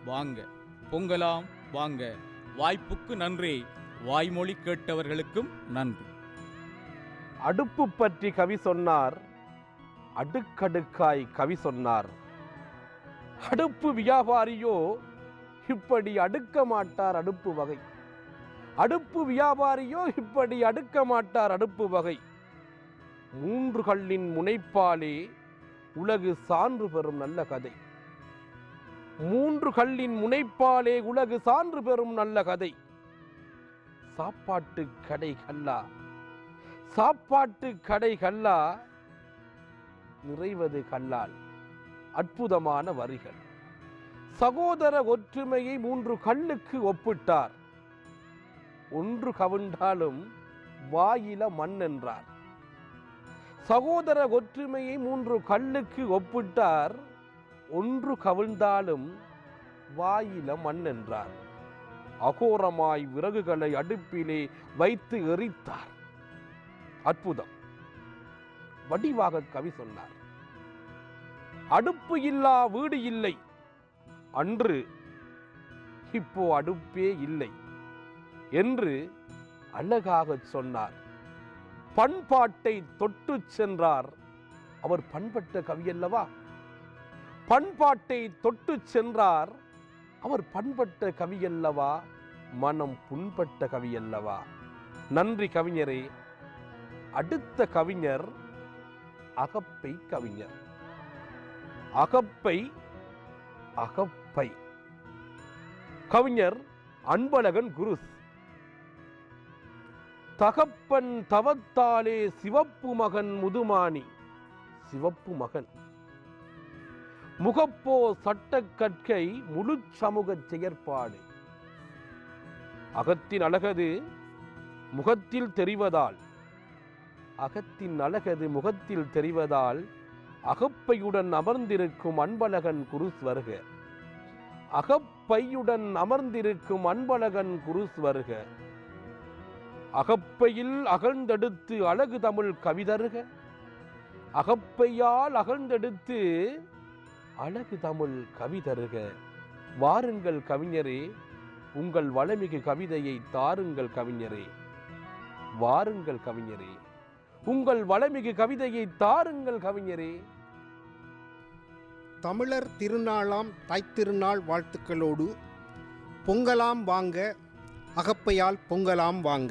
வாங்க பொங்கலாம் வாங்க வாய்ப்புக்கு நன்றி வாய்மொழி கேட்டவர்களுக்கும் நன்றி அடுப்பு பற்றி கவி சொன்னார் அடுக்கடுக்காய் கவி சொன்னார் அடுப்பு வியாபாரியோ இப்படி அடுக்க மாட்டார் அடுப்பு வகை அடுப்பு வியாபாரியோ இப்படி அடுக்க மாட்டார் அடுப்பு வகை மூன்று கல்லின் முனைப்பாலே உலகு சான்று பெறும் நல்ல கதை மூன்று கல்லின் முனைப்பாலே உலகு சான்று பெறும் நல்ல கதை சாப்பாட்டு கடை கல்லா சாப்பாட்டு கடை கல்லா நிறைவது கல்லால் அற்புதமான வரிகள் சகோதர ஒற்றுமையை மூன்று கல்லுக்கு ஒப்பிட்டார் ஒன்று கவிழ்ந்தாலும் வாயில மண் என்றார் சகோதர ஒற்றுமையை மூன்று கல்லுக்கு ஒப்பிட்டார் ஒன்று கவிழ்ந்தாலும் வாயில மண் என்றார் அகோரமாய் விறகுகளை அடுப்பிலே வைத்து எரித்தார் அற்புதம் வடிவாக கவி சொன்னார் அடுப்பு இல்லா வீடு இல்லை அன்று இப்போ அடுப்பே இல்லை என்று அழகாகச் சொன்னார் பண்பாட்டை தொட்டு சென்றார் அவர் பண்பட்ட கவியல்லவா பண்பாட்டை தொட்டு சென்றார் அவர் பண்பட்ட கவியல்லவா மனம் புண்பட்ட கவியல்லவா நன்றி கவிஞரே அடுத்த கவிஞர் அகப்பை கவிஞர் அகப்பை அகப்பை கவிஞர் அன்பழகன் குருஸ் தகப்பன் தவத்தாலே சிவப்பு மகன் முதுமானி சிவப்பு மகன் முகப்போ சட்டக்கற்கை முழு சமூக செயற்பாடு அகத்தின் அழகது முகத்தில் தெரிவதால் அகத்தின் அழகது முகத்தில் தெரிவதால் அகப்பையுடன் அமர்ந்திருக்கும் அன்பழகன் குருஸ் வருக அகப்பையுடன் அமர்ந்திருக்கும் அன்பழகன் குருஸ் வருக அகப்பையில் அகழ்ந்தெடுத்து அழகு தமிழ் கவிதருக அகப்பையால் அகழ்ந்தெடுத்து அழகு தமிழ் கவிதருக வாருங்கள் கவிஞரே உங்கள் வளமிகு கவிதையை தாருங்கள் கவிஞரே வாருங்கள் கவிஞரே உங்கள் வளமிகு கவிதையை தாருங்கள் கவிஞரே தமிழர் திருநாளாம் தாய்த்திருநாள் வாழ்த்துக்களோடு பொங்கலாம் வாங்க அகப்பையால் பொங்கலாம் வாங்க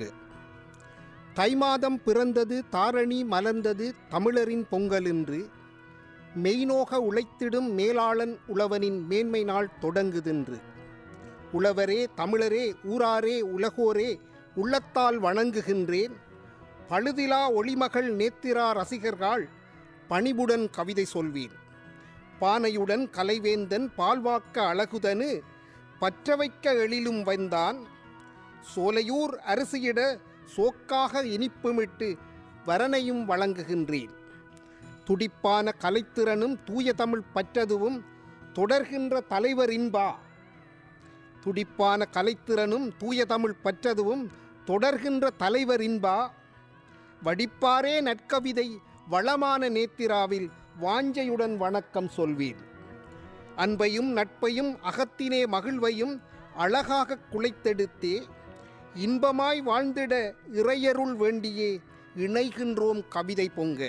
தை மாதம் பிறந்தது தாரணி மலர்ந்தது தமிழரின் பொங்கல் என்று மெய்நோக உழைத்திடும் மேலாளன் உழவனின் மேன்மை நாள் தொடங்குதென்று உழவரே தமிழரே ஊராரே உலகோரே உள்ளத்தால் வணங்குகின்றேன் பழுதிலா ஒளிமகள் நேத்திரா ரசிகர்கள் பணிவுடன் கவிதை சொல்வேன் பானையுடன் கலைவேந்தன் பால்வாக்க அழகுதனு பற்றவைக்க எழிலும் வந்தான் சோலையூர் அரிசியிட சோக்காக இனிப்புமிட்டு வரனையும் வழங்குகின்றேன் துடிப்பான கலைத்திறனும் தூய தமிழ் பற்றதுவும் தொடர்கின்ற தலைவர் இன்பா துடிப்பான கலைத்திறனும் தூய தமிழ் பற்றதுவும் தொடர்கின்ற தலைவர் இன்பா வடிப்பாரே நற்கவிதை வளமான நேத்திராவில் வாஞ்சையுடன் வணக்கம் சொல்வேன் அன்பையும் நட்பையும் அகத்தினே மகிழ்வையும் அழகாக குலைத்தெடுத்தே இன்பமாய் வாழ்ந்திட இறையருள் வேண்டியே இணைகின்றோம் கவிதை பொங்க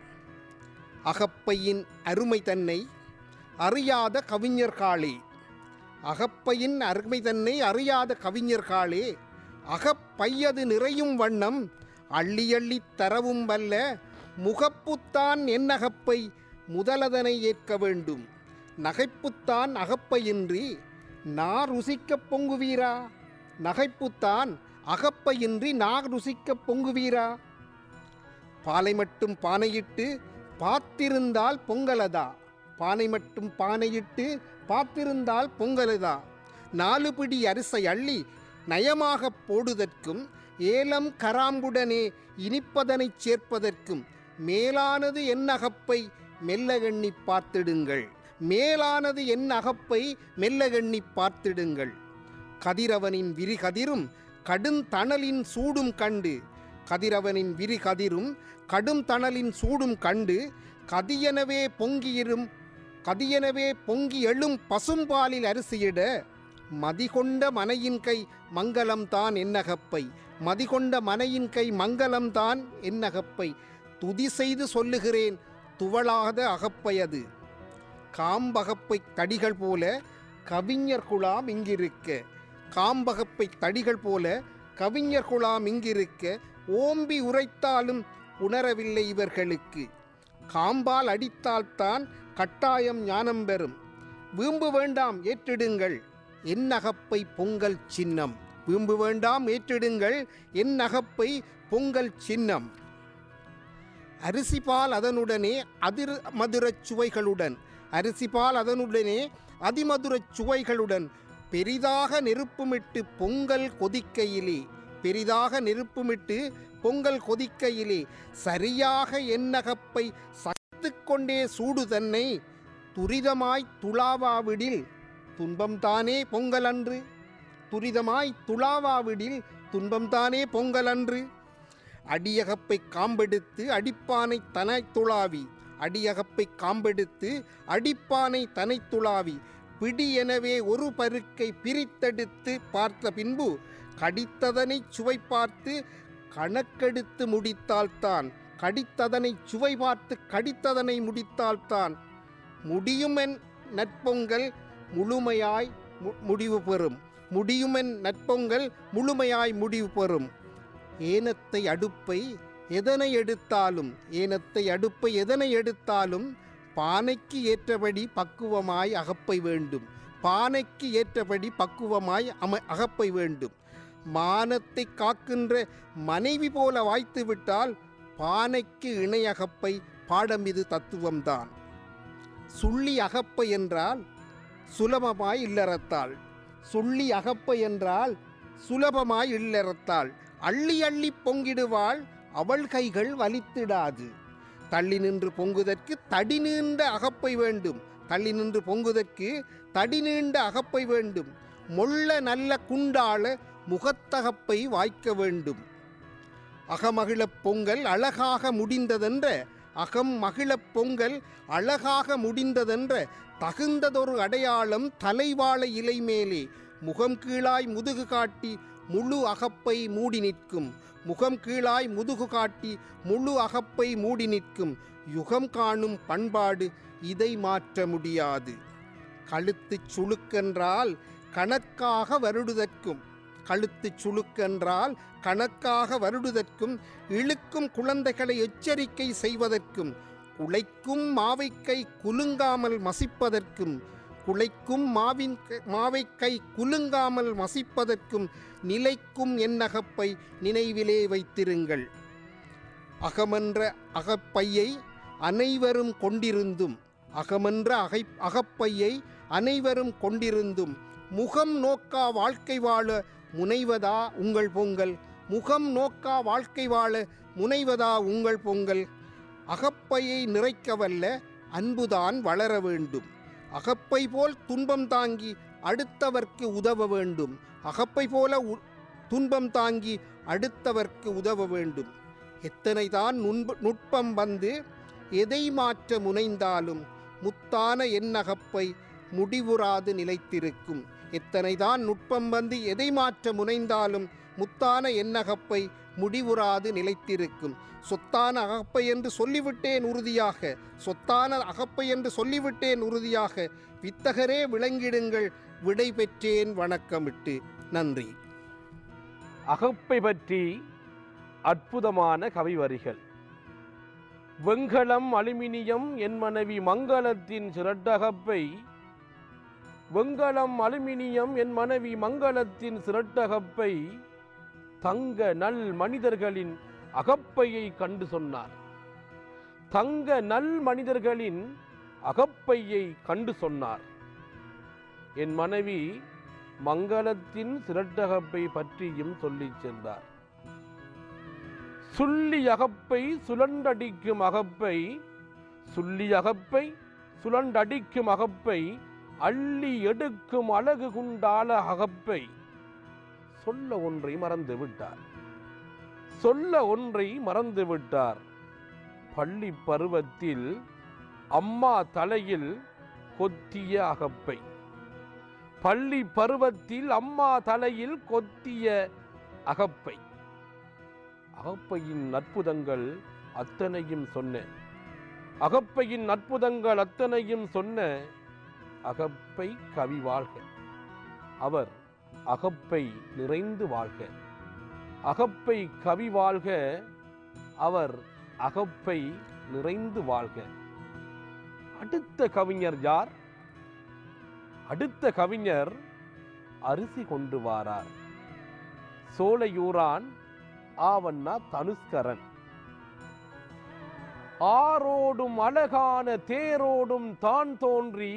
அகப்பையின் அருமை தன்னை அறியாத கவிஞர்காளே அகப்பையின் அருமை தன்னை அறியாத கவிஞர்காளே அகப்பையது நிறையும் வண்ணம் அள்ளி அள்ளி தரவும் வல்ல முகப்புத்தான் என் அகப்பை முதலதனை ஏற்க வேண்டும் நகைப்புத்தான் அகப்பையின்றி நா ருசிக்கப் பொங்குவீரா நகைப்புத்தான் அகப்பையின்றி நா ருசிக்கப் பொங்குவீரா பாலை மட்டும் பானையிட்டு பார்த்திருந்தால் பொங்கலதா பானை மட்டும் பானையிட்டு பார்த்திருந்தால் பொங்கலதா நாலு பிடி அரிசை அள்ளி நயமாகப் போடுதற்கும் ஏலம் கராம்புடனே இனிப்பதனைச் சேர்ப்பதற்கும் மேலானது என் அகப்பை மெல்ல எண்ணி பார்த்திடுங்கள் மேலானது என் அகப்பை மெல்ல எண்ணி பார்த்திடுங்கள் கதிரவனின் விரிகதிரும் கடுந்தணலின் சூடும் கண்டு கதிரவனின் விரிகதிரும் கடும் தணலின் சூடும் கண்டு கதியெனவே பொங்கியிரும் கதியெனவே பொங்கி எழும் பசும்பாலில் அரிசியிட மதிகொண்ட மனையின் கை மங்களம்தான் என்னகப்பை மதிகொண்ட மனையின் கை மங்களம்தான் என்னகப்பை துதி செய்து சொல்லுகிறேன் துவளாத அகப்பையது காம்பகப்பை தடிகள் போல கவிஞர் குழாம் இங்கிருக்க காம்பகப்பை தடிகள் போல கவிஞர் குழாம் இங்கிருக்க ஓம்பி உரைத்தாலும் உணரவில்லை இவர்களுக்கு காம்பால் அடித்தால்தான் கட்டாயம் ஞானம் பெறும் வீம்பு வேண்டாம் ஏற்றிடுங்கள் என் அகப்பை பொங்கல் சின்னம் வீம்பு வேண்டாம் ஏற்றிடுங்கள் என் அகப்பை பொங்கல் சின்னம் அரிசிபால் அதனுடனே அதிர் மதுரச் சுவைகளுடன் அரிசிபால் அதனுடனே அதிமதுரச் சுவைகளுடன் பெரிதாக நெருப்புமிட்டு பொங்கல் கொதிக்கையிலே பெரிதாக நெருப்புமிட்டு பொங்கல் கொதிக்கையிலே சரியாக எண்ணகப்பை சத்துக் கொண்டே சூடு தன்னை துரிதமாய் துளாவாவிடில் துன்பம்தானே பொங்கல் அன்று துரிதமாய் துளாவாவிடில் துன்பம்தானே பொங்கல் அன்று அடியகப்பை காம்பெடுத்து அடிப்பானை தனை துளாவி அடியகப்பை காம்பெடுத்து அடிப்பானை தனை துளாவி பிடி எனவே ஒரு பருக்கை பிரித்தெடுத்து பார்த்த பின்பு கடித்ததனை சுவை பார்த்து கணக்கெடுத்து முடித்தால்தான் கடித்ததனை சுவை பார்த்து கடித்ததனை முடித்தால்தான் முடியுமென் நற்பொங்கல் முழுமையாய் மு- முடிவு பெறும் முடியுமென் நற்பொங்கல் முழுமையாய் முடிவு பெறும் ஏனத்தை அடுப்பை எதனை எடுத்தாலும் ஏனத்தை அடுப்பை எதனை எடுத்தாலும் பானைக்கு ஏற்றபடி பக்குவமாய் அகப்பை வேண்டும் பானைக்கு ஏற்றபடி பக்குவமாய் அம அகப்பை வேண்டும் மானத்தை காக்கின்ற மனைவி போல வாய்த்து விட்டால் பானைக்கு இணையகப்பை பாடம் இது தத்துவம்தான் சுள்ளி அகப்பை என்றால் சுலபமாய் இல்லறத்தாள் சொல்லி அகப்பை என்றால் சுலபமாய் இல்லறத்தாள் அள்ளி அள்ளி பொங்கிடுவாள் அவள் கைகள் வலித்திடாது தள்ளி நின்று பொங்குதற்கு தடி நீண்ட அகப்பை வேண்டும் தள்ளி நின்று பொங்குதற்கு தடி நீண்ட அகப்பை வேண்டும் மொள்ள நல்ல குண்டாள முகத்தகப்பை வாய்க்க வேண்டும் அகமகிழப் பொங்கல் அழகாக முடிந்ததென்ற அகம் மகிழப் பொங்கல் அழகாக முடிந்ததென்ற தகுந்ததொரு அடையாளம் தலைவாழை இலை மேலே முகம் கீழாய் முதுகு காட்டி முழு அகப்பை மூடி நிற்கும் முகம் கீழாய் முதுகு காட்டி முழு அகப்பை மூடி நிற்கும் யுகம் காணும் பண்பாடு இதை மாற்ற முடியாது கழுத்துச் சுளுக்கென்றால் கணக்காக வருடுதற்கும் கழுத்துச் சுளுக்கென்றால் கணக்காக வருடுதற்கும் இழுக்கும் குழந்தைகளை எச்சரிக்கை செய்வதற்கும் குலைக்கும் மாவைக்கை குலுங்காமல் மசிப்பதற்கும் குலைக்கும் மாவின் க- மாவைக்கை குலுங்காமல் மசிப்பதற்கும் நிலைக்கும் என்னகப்பை நினைவிலே வைத்திருங்கள் அகமென்ற அகப்பையை அனைவரும் கொண்டிருந்தும் அகமென்ற அகை அகப்பையை அனைவரும் கொண்டிருந்தும் முகம் நோக்கா வாழ்க்கை வாழ முனைவதா உங்கள் பொங்கல் முகம் நோக்கா வாழ்க்கை வாழ முனைவதா உங்கள் பொங்கல் அகப்பையை நிறைக்கவல்ல அன்புதான் வளர வேண்டும் அகப்பை போல் துன்பம் தாங்கி அடுத்தவர்க்கு உதவ வேண்டும் அகப்பை போல உ- துன்பம் தாங்கி அடுத்தவர்க்கு உதவ வேண்டும் எத்தனைதான் நுண்ப நுட்பம் வந்து எதை மாற்ற முனைந்தாலும் முத்தான எண்ணகப்பை முடிவுறாது நிலைத்திருக்கும் எத்தனைதான் நுட்பம் வந்து எதை மாற்ற முனைந்தாலும் முத்தான எண்ணகப்பை முடிவுறாது நிலைத்திருக்கும் சொத்தான அகப்பை என்று சொல்லிவிட்டேன் உறுதியாக சொத்தான அகப்பை என்று சொல்லிவிட்டேன் உறுதியாக வித்தகரே விளங்கிடுங்கள் விடை பெற்றேன் வணக்கமிட்டு நன்றி அகப்பை பற்றி அற்புதமான கவி வரிகள் வெண்கலம் அலுமினியம் என் மனைவி மங்களத்தின் சிரட்டகப்பை வெண்கலம் அலுமினியம் என் மனைவி மங்களத்தின் சிரட்டகப்பை தங்க நல் மனிதர்களின் அகப்பையை கண்டு சொன்னார் தங்க நல் மனிதர்களின் அகப்பையை கண்டு சொன்னார் என் மனைவி மங்களத்தின் சிரட்டகப்பை பற்றியும் சொல்லிச் சென்றார் சுள்ளி அகப்பை சுழண்டடிக்கும் அகப்பை சுள்ளி அகப்பை சுழண்டடிக்கும் அகப்பை அள்ளி எடுக்கும் அழகு குண்டால அகப்பை சொல்ல ஒன்றை மறந்து விட்டார் சொல்ல ஒன்றை மறந்து விட்டார் பள்ளி பருவத்தில் அம்மா தலையில் கொத்திய அகப்பை பள்ளி பருவத்தில் அம்மா தலையில் கொத்திய அகப்பை அகப்பையின் அற்புதங்கள் அத்தனையும் சொன்ன அகப்பையின் அற்புதங்கள் அத்தனையும் சொன்ன அகப்பை கவி வாழ்க அவர் அகப்பை நிறைந்து வாழ்க அகப்பை கவி வாழ்க அவர் அகப்பை நிறைந்து வாழ்க அடுத்த கவிஞர் யார் அடுத்த கவிஞர் அரிசி கொண்டு வாரார் சோலையூரான் ஆவண்ணா தனுஷ்கரன் ஆரோடும் அழகான தேரோடும் தான் தோன்றி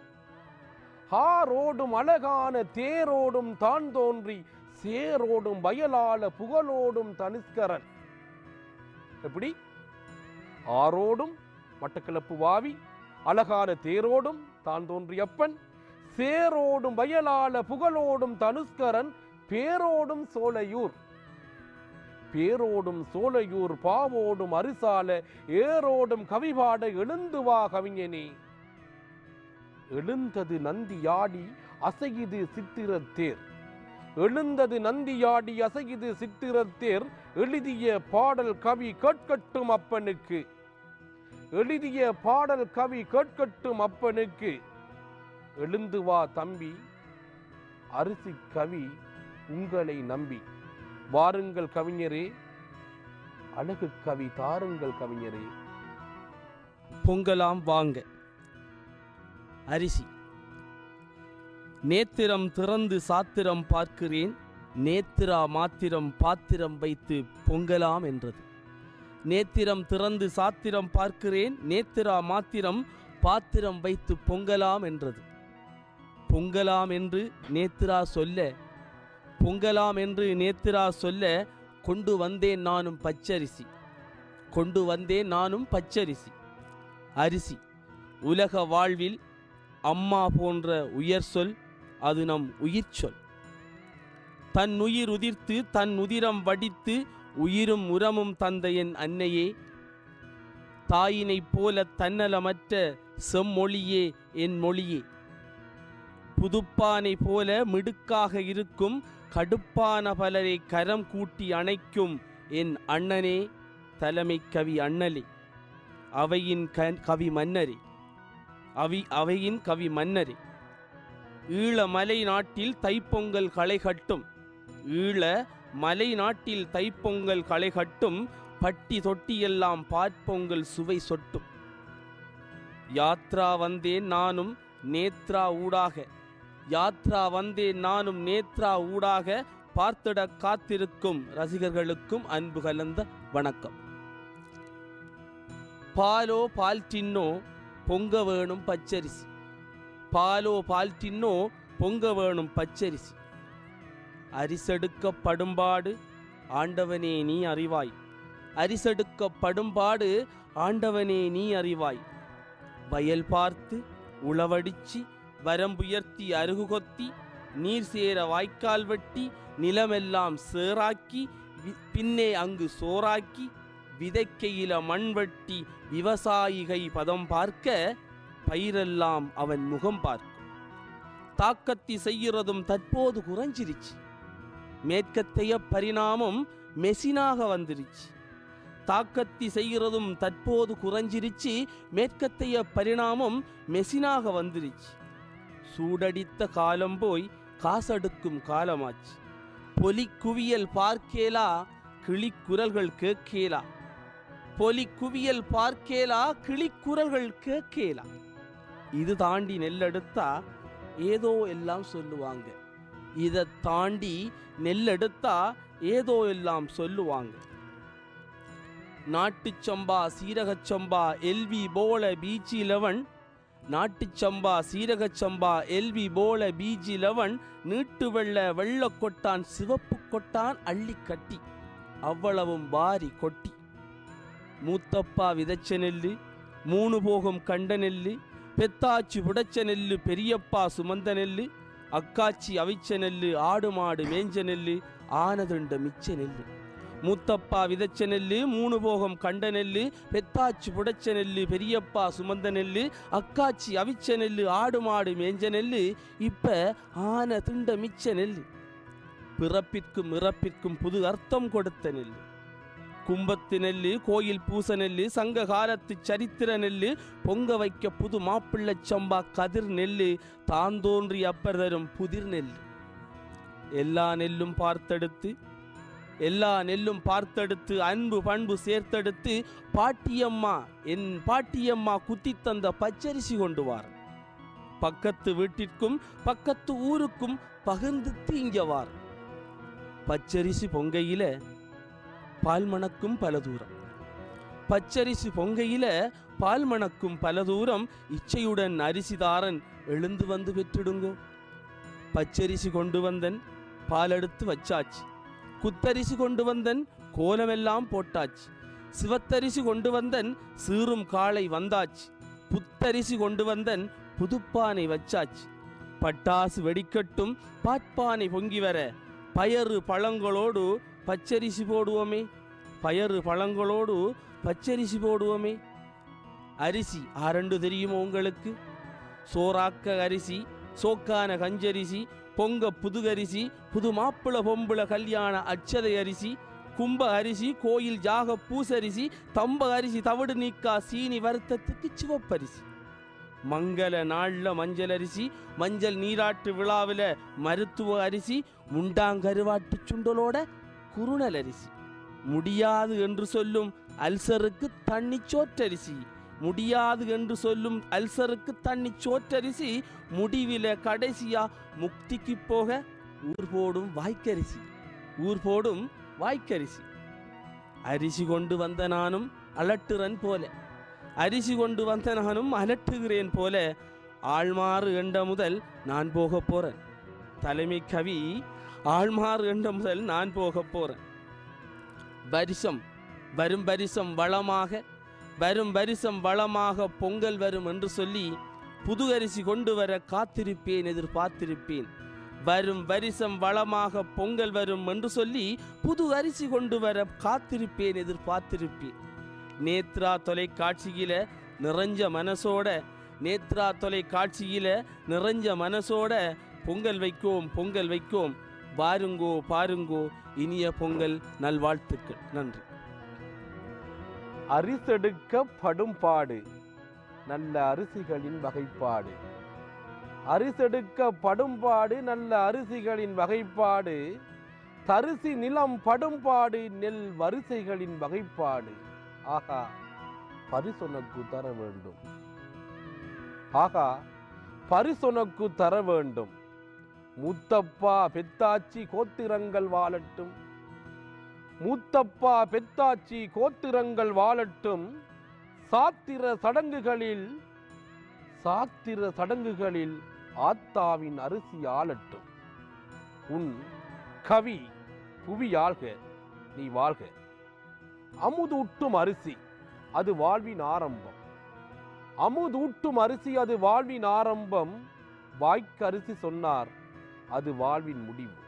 ஆரோடும் அழகான தேரோடும் தான் தோன்றி சேரோடும் வயலால புகழோடும் தனுஷ்கரன் எப்படி ஆரோடும் மட்டக்களப்பு வாவி அழகான தேரோடும் தான் தோன்றியப்பன் சேரோடும் வயலால புகழோடும் தனுஷ்கரன் பேரோடும் சோலையூர் பேரோடும் சோலையூர் பாவோடும் அரிசால ஏரோடும் கவிபாட எழுந்து வா கவிஞனே எழுந்தது நந்தியாடி அசையுது சித்திரத்தேர் எழுந்தது நந்தியாடி அசையுது சித்திரத்தேர் எழுதிய பாடல் கவி கேட்கட்டும் அப்பனுக்கு எழுதிய பாடல் கவி கேட்கட்டும் அப்பனுக்கு எழுந்து வா தம்பி அரிசி கவி உங்களை நம்பி வாருங்கள் கவிஞரே அழகு கவி தாருங்கள் கவிஞரே பொங்கலாம் வாங்க அரிசி நேத்திரம் திறந்து சாத்திரம் பார்க்கிறேன் நேத்திரா மாத்திரம் பாத்திரம் வைத்து பொங்கலாம் என்றது நேத்திரம் திறந்து சாத்திரம் பார்க்கிறேன் நேத்திரா மாத்திரம் பாத்திரம் வைத்து பொங்கலாம் என்றது பொங்கலாம் என்று நேத்திரா சொல்ல பொங்கலாம் என்று நேத்திரா சொல்ல கொண்டு வந்தேன் நானும் பச்சரிசி கொண்டு வந்தேன் நானும் பச்சரிசி அரிசி உலக வாழ்வில் அம்மா போன்ற உயர் சொல் அது நம் உயிர் சொல் தன் உயிர் உதிர்த்து தன் உதிரம் வடித்து உயிரும் உரமும் தந்த என் அன்னையே தாயினைப் போல தன்னலமற்ற செம்மொழியே என் மொழியே புதுப்பானை போல மிடுக்காக இருக்கும் கடுப்பான பலரை கரம் கூட்டி அணைக்கும் என் அண்ணனே தலைமை கவி அண்ணலே அவையின் க- கவி மன்னரே அவி அவையின் கவி மன்னரே ஈழ மலை நாட்டில் தைப்பொங்கல் களை கட்டும் ஈழ மலை நாட்டில் தைப்பொங்கல் களை கட்டும் பட்டி தொட்டியெல்லாம் பாற்பொங்கல் சுவை சொட்டும் யாத்ரா வந்தேன் நானும் நேத்ரா ஊடாக யாத்ரா வந்தேன் நானும் நேத்ரா ஊடாக பார்த்திட காத்திருக்கும் ரசிகர்களுக்கும் அன்பு கலந்த வணக்கம் பாலோ பால் டின்னோ பொங்க வேணும் பச்சரிசி பாலோ பால் டின்னோ பொங்க வேணும் பச்சரிசி அரிசெடுக்க படும்பாடு ஆண்டவனே நீ அறிவாய் அரிசெடுக்க படும்பாடு ஆண்டவனே நீ அறிவாய் வயல் பார்த்து உளவடிச்சு வரம்புயர்த்தி அருகு கொத்தி நீர் சேர வாய்க்கால் வெட்டி நிலமெல்லாம் சேராக்கி வி- பின்னே அங்கு சோறாக்கி விதைக்கையில மண் வெட்டி விவசாயிகை பதம் பார்க்க பயிரெல்லாம் அவன் முகம் பார்க்கும் தாக்கத்தி செய்கிறதும் தற்போது குறைஞ்சிருச்சு மேற்கத்தைய பரிணாமம் மெசினாக வந்துருச்சு தாக்கத்தி செய்கிறதும் தற்போது குறைஞ்சிருச்சு மேற்கத்தைய பரிணாமம் மெசினாக வந்துருச்சு சூடடித்த காலம் போய் காசடுக்கும் காலமாச்சு பொலிக்குவியல் பார்க்கேலா கிளிக்குரல்கள் கேட்கேலா பொலிக்குவியல் பார்க்கேலா கிளிக்குரல்கள் கேட்கேலா இது தாண்டி நெல்லெடுத்தா ஏதோ எல்லாம் சொல்லுவாங்க இதை தாண்டி நெல்லெடுத்தா ஏதோ எல்லாம் சொல்லுவாங்க நாட்டுச்சம்பா சீரகச்சம்பா எல்வி போல பீச்சி லெவன் நாட்டுச்சம்பா சீரகச்சம்பா எல்வி போல பீஜி லெவன் நீட்டு வெள்ள வெள்ள கொட்டான் சிவப்பு கொட்டான் அள்ளி கட்டி அவ்வளவும் வாரி கொட்டி மூத்தப்பா விதைச்ச நெல்லு மூணு போகம் கண்ட நெல்லு பெத்தாச்சி புடைச்ச நெல்லு பெரியப்பா சுமந்த நெல்லு அக்காச்சி அவிச்ச நெல்லு ஆடு மாடு மேஞ்ச நெல்லு ஆனதுண்ட மிச்ச நெல்லு மூத்தப்பா விதைச்ச நெல்லு மூணு போகம் கண்ட நெல்லு பெத்தாச்சி புடைச்ச நெல்லு பெரியப்பா சுமந்த நெல்லு அக்காச்சி அவிச்ச நெல்லு ஆடு மாடு மேஞ்ச நெல்லு இப்ப ஆன திண்ட மிச்ச நெல்லு பிறப்பிற்கும் இறப்பிற்கும் புது அர்த்தம் கொடுத்த நெல்லு கும்பத்து நெல்லு கோயில் பூச நெல்லு சங்க காலத்து சரித்திர நெல்லு பொங்க வைக்க புது மாப்பிள்ளைச் சம்பா கதிர் நெல்லு தான் தோன்றி அப்பர் தரும் புதிர் நெல்லு எல்லா நெல்லும் பார்த்தெடுத்து எல்லா நெல்லும் பார்த்தெடுத்து அன்பு பண்பு சேர்த்தெடுத்து பாட்டியம்மா என் பாட்டியம்மா குத்தி தந்த பச்சரிசி கொண்டு வார் பக்கத்து வீட்டிற்கும் பக்கத்து ஊருக்கும் பகிர்ந்து தீங்கவார் பச்சரிசி பொங்கையில பால் மணக்கும் பல தூரம் பச்சரிசி பொங்கையில பால் மணக்கும் பல தூரம் இச்சையுடன் அரிசிதாரன் எழுந்து வந்து பெற்றிடுங்கோ பச்சரிசி கொண்டு வந்தன் பாலெடுத்து வச்சாச்சு குத்தரிசி கொண்டு வந்தன் கோலமெல்லாம் போட்டாச்சு சிவத்தரிசி கொண்டு வந்தன் சீரும் காளை வந்தாச்சு புத்தரிசி கொண்டு வந்தன் புதுப்பானை வச்சாச்சு பட்டாசு வெடிக்கட்டும் பாட்பானை பொங்கி வர பயறு பழங்களோடு பச்சரிசி போடுவோமே பயறு பழங்களோடு பச்சரிசி போடுவோமே அரிசி ஆரண்டு தெரியுமோ உங்களுக்கு சோறாக்க அரிசி சோக்கான கஞ்சரிசி பொங்க புதுகரிசி புது மாப்பிள பொம்புள கல்யாண அச்சதை அரிசி கும்ப அரிசி கோயில் ஜாக பூசரிசி தம்ப அரிசி தவிடு நீக்கா சீனி வருத்தத்துக்கு சிவப்பரிசி மங்கள நாள்ல மஞ்சள் அரிசி மஞ்சள் நீராட்டு விழாவில மருத்துவ அரிசி முண்டாங்கருவாட்டு சுண்டலோட குறுநல் அரிசி முடியாது என்று சொல்லும் அல்சருக்கு தண்ணி சோற்றரிசி முடியாது என்று சொல்லும் அல்சருக்கு தண்ணி சோற்றரிசி முடிவில கடைசியா முக்திக்கு போக ஊர் போடும் வாய்க்கரிசி ஊர் போடும் வாய்க்கரிசி அரிசி கொண்டு வந்த நானும் அலட்டுறன் போல அரிசி கொண்டு வந்த நானும் அலட்டுகிறேன் போல ஆள்மாறு எண்ட முதல் நான் போக போறேன் தலைமை கவி ஆள்மாறு எண்ட முதல் நான் போக போறேன் வருஷம் வரும் வருஷம் வளமாக வரும் வருஷம் வளமாக பொங்கல் வரும் என்று சொல்லி புது அரிசி கொண்டு வர காத்திருப்பேன் எதிர்பார்த்திருப்பேன் வரும் வருஷம் வளமாக பொங்கல் வரும் என்று சொல்லி புது அரிசி கொண்டு வர காத்திருப்பேன் எதிர்பார்த்திருப்பேன் நேத்ரா தொலைக்காட்சியில நிறைஞ்ச மனசோட நேத்ரா தொலைக்காட்சியில நிறைஞ்ச மனசோட பொங்கல் வைக்கோம் பொங்கல் வைக்கோம் வாருங்கோ பாருங்கோ இனிய பொங்கல் நல்வாழ்த்துக்கள் நன்றி அரிசெடுக்க படும்பாடு நல்ல அரிசிகளின் வகைப்பாடு அரிசெடுக்க படும்பாடு நல்ல அரிசிகளின் வகைப்பாடு தரிசி நிலம் படும்பாடு நெல் வரிசைகளின் வகைப்பாடு ஆகா பரிசொனக்கு தர வேண்டும் ஆகா பரிசொனக்கு தர வேண்டும் மூத்தப்பா பெத்தாச்சி கோத்திரங்கள் வாழட்டும் மூத்தப்பா பெத்தாச்சி கோத்திரங்கள் வாழட்டும் சாத்திர சடங்குகளில் சாத்திர சடங்குகளில் ஆத்தாவின் அரிசி ஆளட்டும் உன் கவி புவியாள்க நீ வாழ்க அமுதூட்டும் அரிசி அது வாழ்வின் ஆரம்பம் அமுதூட்டும் அரிசி அது வாழ்வின் ஆரம்பம் வாய்க்கரிசி சொன்னார் அது வாழ்வின் முடிவு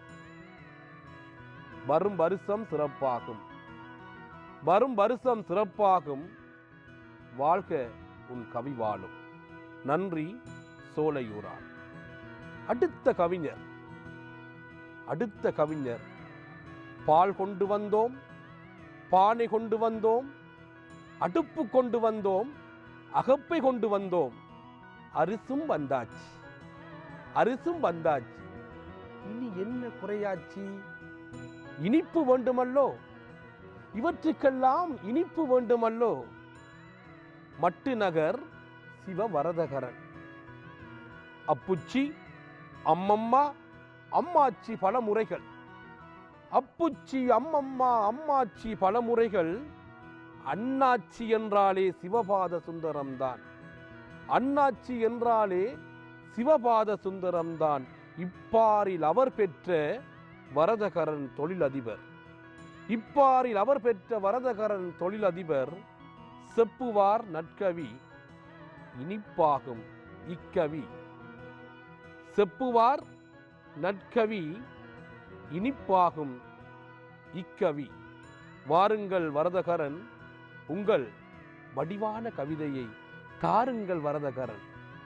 வரும் வருஷம் சிறப்பாகும் வரும் வருஷம் சிறப்பாகும் வாழ்க உன் கவி வாழும் நன்றி சோலையூரான் அடுத்த கவிஞர் அடுத்த கவிஞர் பால் கொண்டு வந்தோம் பானை கொண்டு வந்தோம் அடுப்பு கொண்டு வந்தோம் அகப்பை கொண்டு வந்தோம் அரிசும் வந்தாச்சு அரிசும் வந்தாச்சு இனி என்ன குறையாச்சு இனிப்பு வேண்டுமல்லோ இவற்றுக்கெல்லாம் இனிப்பு வேண்டுமல்லோ மட்டு நகர் சிவவரதகரன் அப்புச்சி அம்மம்மா அம்மாச்சி பல முறைகள் அப்புச்சி அம்மம்மா அம்மாச்சி பல முறைகள் அண்ணாச்சி என்றாலே சிவபாத சுந்தரம்தான் அண்ணாச்சி என்றாலே சிவபாத சுந்தரம்தான் இப்பாரில் அவர் பெற்ற வரதகரன் தொழிலதிபர் இப்பாரில் அவர் பெற்ற வரதகரன் தொழிலதிபர் செப்புவார் நற்கவி இனிப்பாகும் இக்கவி செப்புவார் நற்கவி இனிப்பாகும் இக்கவி வாருங்கள் வரதகரன் உங்கள் வடிவான கவிதையை தாருங்கள் வரதகரன்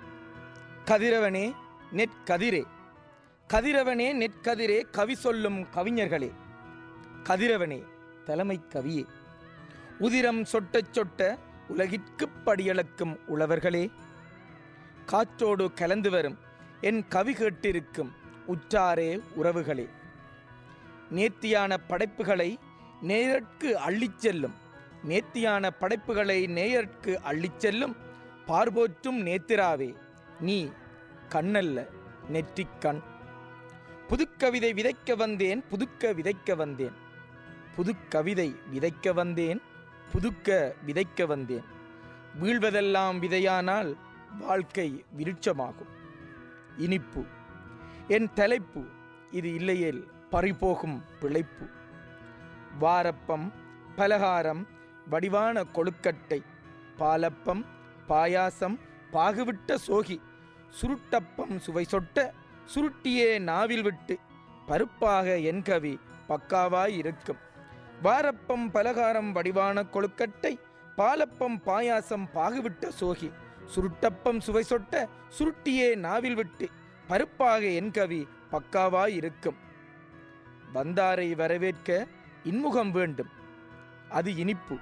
கதிரவனே நெற்கதிரே கதிரவனே நெற்கதிரே கவி சொல்லும் கவிஞர்களே கதிரவனே தலைமை கவியே உதிரம் சொட்டச் சொட்ட உலகிற்குப் படியளக்கும் உழவர்களே காற்றோடு கலந்து வரும் என் கவி கேட்டிருக்கும் உற்றாரே உறவுகளே நேர்த்தியான படைப்புகளை நேயர்க்கு அள்ளிச் செல்லும் நேர்த்தியான படைப்புகளை நேயர்க்கு அள்ளிச் செல்லும் பார்போற்றும் நேத்திராவே நீ கண்ணல்ல நெற்றிக் கண் புதுக்கவிதை விதைக்க வந்தேன் புதுக்க விதைக்க வந்தேன் புதுக்கவிதை விதைக்க வந்தேன் புதுக்க விதைக்க வந்தேன் வீழ்வதெல்லாம் விதையானால் வாழ்க்கை விருட்சமாகும் இனிப்பு என் தலைப்பு இது இல்லையேல் பறிபோகும் பிழைப்பு வாரப்பம் பலகாரம் வடிவான கொழுக்கட்டை பாலப்பம் பாயாசம் பாகுவிட்ட சோகி சுருட்டப்பம் சுவை சொட்ட சுருட்டியே நாவில் விட்டு பருப்பாக என் கவி பக்காவாய் இருக்கும் வாரப்பம் பலகாரம் வடிவான கொழுக்கட்டை பாலப்பம் பாயாசம் பாகுவிட்ட சோகி சுருட்டப்பம் சுவை சொட்ட சுருட்டியே நாவில் விட்டு பருப்பாக என் கவி பக்காவாய் இருக்கும் வந்தாரை வரவேற்க இன்முகம் வேண்டும் அது இனிப்பு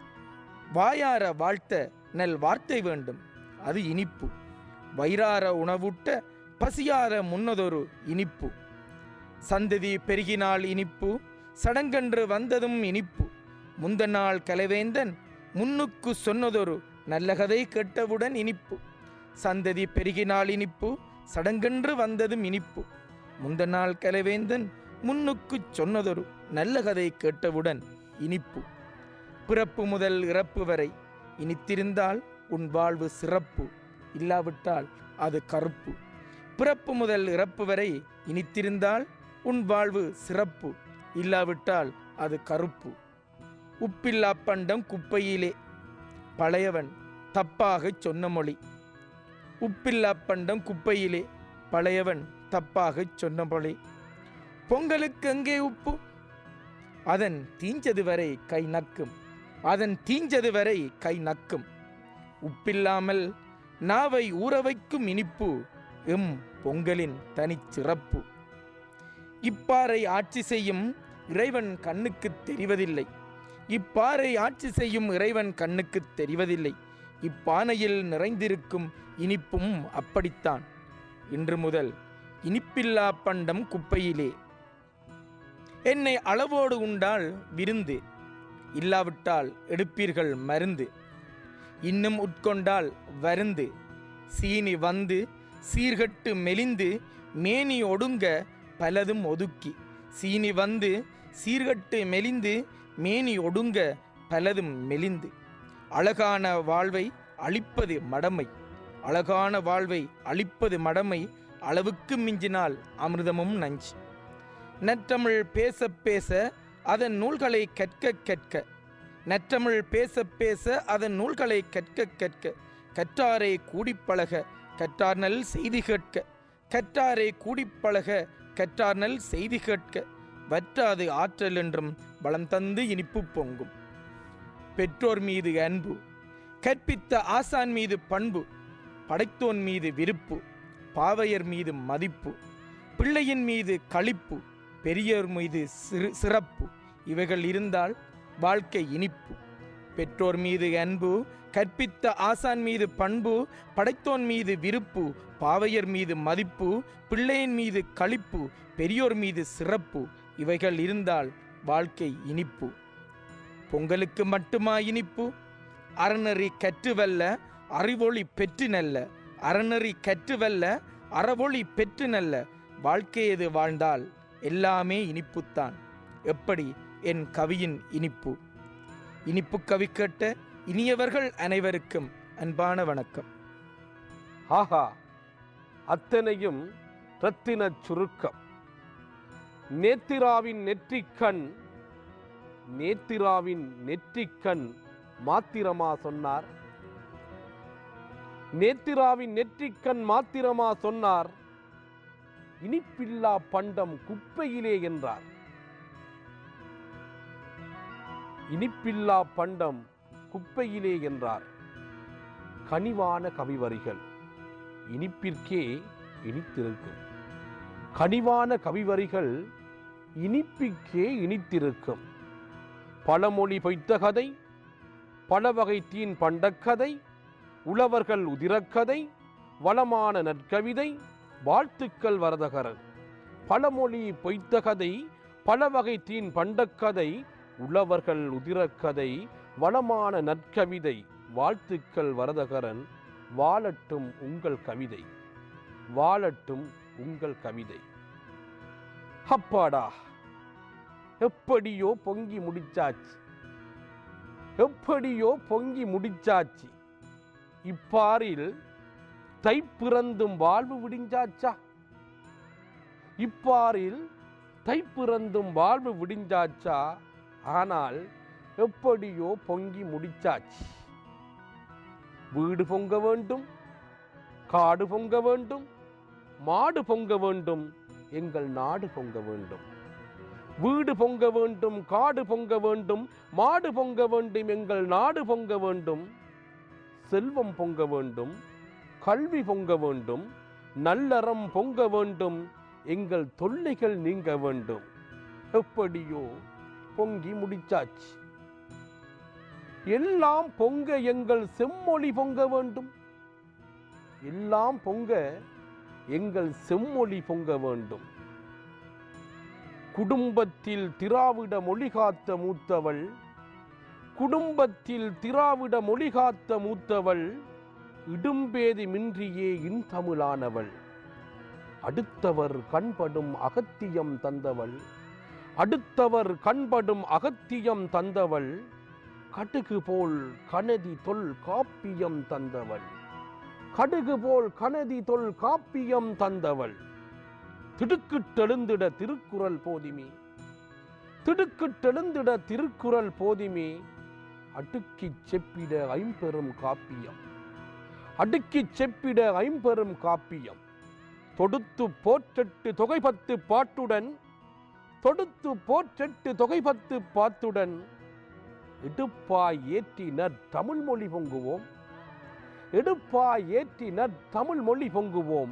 வாயார வாழ்த்த நல் வார்த்தை வேண்டும் அது இனிப்பு வயிறார உணவூட்ட பசியார முன்னதொரு இனிப்பு சந்ததி பெருகினால் இனிப்பு சடங்கென்று வந்ததும் இனிப்பு முந்த நாள் கலைவேந்தன் முன்னுக்கு சொன்னதொரு நல்ல கதை கேட்டவுடன் இனிப்பு சந்ததி பெருகினால் இனிப்பு சடங்கென்று வந்ததும் இனிப்பு முந்த நாள் கலைவேந்தன் முன்னுக்குச் சொன்னதொரு நல்ல கதை கேட்டவுடன் இனிப்பு பிறப்பு முதல் இறப்பு வரை இனித்திருந்தால் உன் வாழ்வு சிறப்பு இல்லாவிட்டால் அது கருப்பு பிறப்பு முதல் இறப்பு வரை இனித்திருந்தால் உன் வாழ்வு சிறப்பு இல்லாவிட்டால் அது கருப்பு உப்பில்லா பண்டம் குப்பையிலே பழையவன் தப்பாகச் சொன்ன மொழி உப்பில்லா பண்டம் குப்பையிலே பழையவன் தப்பாகச் சொன்ன மொழி பொங்கலுக்கு எங்கே உப்பு அதன் தீஞ்சது வரை கை நக்கும் அதன் தீஞ்சது வரை கை நக்கும் உப்பில்லாமல் நாவை ஊற வைக்கும் இனிப்பு எம் பொங்கலின் தனிச்சிறப்பு இப்பாறை ஆட்சி செய்யும் இறைவன் கண்ணுக்கு தெரிவதில்லை இப்பாறை ஆட்சி செய்யும் இறைவன் கண்ணுக்கு தெரிவதில்லை இப்பானையில் நிறைந்திருக்கும் இனிப்பும் அப்படித்தான் இன்று முதல் இனிப்பில்லா பண்டம் குப்பையிலே என்னை அளவோடு உண்டால் விருந்து இல்லாவிட்டால் எடுப்பீர்கள் மருந்து இன்னும் உட்கொண்டால் வருந்து சீனி வந்து சீர்கட்டு மெலிந்து மேனி ஒடுங்க பலதும் ஒதுக்கி சீனி வந்து சீர்கட்டு மெலிந்து மேனி ஒடுங்க பலதும் மெலிந்து அழகான வாழ்வை அழிப்பது மடமை அழகான வாழ்வை அழிப்பது மடமை அளவுக்கு மிஞ்சினால் அமிர்தமும் நஞ்சு நற்றமிழ் பேச பேச அதன் நூல்களை கற்க கற்க நற்றமிழ் பேச பேச அதன் நூல்களை கற்க கற்க கற்றாரை கூடிப்பழக கற்றார்நல் செய்தி கேட்க கற்றாரை கூடிப்பழக கற்றார்நல் செய்தி கேட்க வற்றாது ஆற்றல் என்றும் வளம் தந்து இனிப்பு பொங்கும் பெற்றோர் மீது அன்பு கற்பித்த ஆசான் மீது பண்பு படைத்தோன் மீது விருப்பு பாவையர் மீது மதிப்பு பிள்ளையின் மீது களிப்பு பெரியோர் மீது சிறு சிறப்பு இவைகள் இருந்தால் வாழ்க்கை இனிப்பு பெற்றோர் மீது அன்பு கற்பித்த ஆசான் மீது பண்பு படைத்தோன் மீது விருப்பு பாவையர் மீது மதிப்பு பிள்ளையின் மீது களிப்பு பெரியோர் மீது சிறப்பு இவைகள் இருந்தால் வாழ்க்கை இனிப்பு பொங்கலுக்கு மட்டுமா இனிப்பு அறநெறி கற்றுவல்ல அறிவொளி பெற்று நல்ல அறநெறி கற்றுவல்ல அறவொளி பெற்று நல்ல வாழ்க்கையது வாழ்ந்தால் எல்லாமே இனிப்புத்தான் எப்படி என் கவியின் இனிப்பு இனிப்பு கவி கேட்ட இனியவர்கள் அனைவருக்கும் அன்பான வணக்கம் ஆஹா அத்தனையும் ரத்தினச் சுருக்கம் நேத்திராவின் நெற்றிக்கண் நேத்திராவின் நெற்றிக்கண் மாத்திரமா சொன்னார் நேத்திராவின் நெற்றிக்கண் மாத்திரமா சொன்னார் இனிப்பில்லா பண்டம் குப்பையிலே என்றார் இனிப்பில்லா பண்டம் குப்பையிலே என்றார் கனிவான கவிவரிகள் இனிப்பிற்கே இனித்திருக்கும் கனிவான கவிவரிகள் இனிப்பிற்கே இனித்திருக்கும் பழமொழி பொய்த்த கதை பல வகை தீன் பண்டக்கதை உழவர்கள் உதிரக்கதை வளமான நற்கவிதை வாழ்த்துக்கள் வரதகரன் பழமொழி பொய்த்த கதை பல வகை தீன் பண்டக்கதை உழவர்கள் உதிரக்கதை வளமான நற்கவிதை வாழ்த்துக்கள் வரதகரன் வாழட்டும் உங்கள் கவிதை வாழட்டும் உங்கள் கவிதை அப்பாடா எப்படியோ பொங்கி முடிச்சாச்சு எப்படியோ பொங்கி முடிச்சாச்சு இப்பாரில் தை பிறந்தும் வாழ்வு விடிஞ்சாச்சா இப்பாரில் தை பிறந்தும் வாழ்வு விடிஞ்சாச்சா ஆனால் எப்படியோ பொங்கி முடிச்சாச்சு வீடு பொங்க வேண்டும் காடு பொங்க வேண்டும் மாடு பொங்க வேண்டும் எங்கள் நாடு பொங்க வேண்டும் வீடு பொங்க வேண்டும் காடு பொங்க வேண்டும் மாடு பொங்க வேண்டும் எங்கள் நாடு பொங்க வேண்டும் செல்வம் பொங்க வேண்டும் கல்வி பொங்க வேண்டும் நல்லறம் பொங்க வேண்டும் எங்கள் தொல்லைகள் நீங்க வேண்டும் எப்படியோ பொங்கி முடிச்சாச்சு எல்லாம் பொங்க எங்கள் செம்மொழி பொங்க வேண்டும் எல்லாம் பொங்க எங்கள் செம்மொழி பொங்க வேண்டும் குடும்பத்தில் திராவிட மொழி காத்த மூத்தவள் குடும்பத்தில் திராவிட மொழி காத்த மூத்தவள் இடும்பேதி மின்றியே இன்தமிழானவள் அடுத்தவர் கண்படும் அகத்தியம் தந்தவள் அடுத்தவர் கண்படும் அகத்தியம் தந்தவள் கடுகு போல் கனதி தொல் காப்பியம் தந்தவள் கடுகு போல் கனதி தொல் காப்பியம் தந்தவள் திடுக்கிட்டெழுந்திட திருக்குறள் போதிமே திடுக்கிட்டெழுந்திட திருக்குறள் போதிமே அடுக்கிச் செப்பிட ஐம்பெரும் காப்பியம் அடுக்கிச் செப்பிட ஐம்பெரும் காப்பியம் தொடுத்து போற்றெட்டு தொகை பத்து பாட்டுடன் தொடுத்து போற்றெட்டு தொகை பத்து பாட்டுடன் இடுப்பாய் ஏற்றினர் தமிழ் மொழி பொங்குவோம் எடுப்பாய் ஏற்றினர் தமிழ் மொழி பொங்குவோம்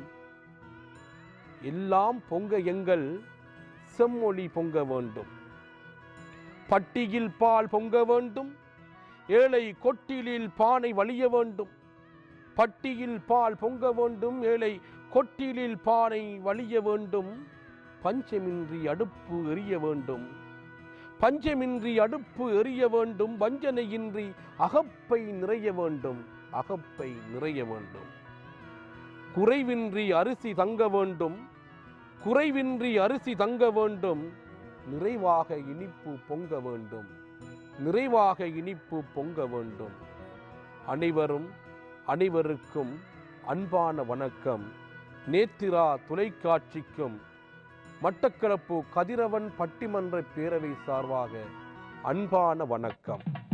எல்லாம் பொங்க எங்கள் செம்மொழி பொங்க வேண்டும் பட்டியில் பால் பொங்க வேண்டும் ஏழை கொட்டிலில் பானை வலிய வேண்டும் பட்டியில் பால் பொங்க வேண்டும் ஏழை கொட்டிலில் பானை வலிய வேண்டும் பஞ்சமின்றி அடுப்பு எரிய வேண்டும் பஞ்சமின்றி அடுப்பு எரிய வேண்டும் வஞ்சனையின்றி அகப்பை நிறைய வேண்டும் அகப்பை நிறைய வேண்டும் குறைவின்றி அரிசி தங்க வேண்டும் குறைவின்றி அரிசி தங்க வேண்டும் நிறைவாக இனிப்பு பொங்க வேண்டும் நிறைவாக இனிப்பு பொங்க வேண்டும் அனைவரும் அனைவருக்கும் அன்பான வணக்கம் நேத்திரா தொலைக்காட்சிக்கும் மட்டக்களப்பு கதிரவன் பட்டிமன்ற பேரவை சார்பாக அன்பான வணக்கம்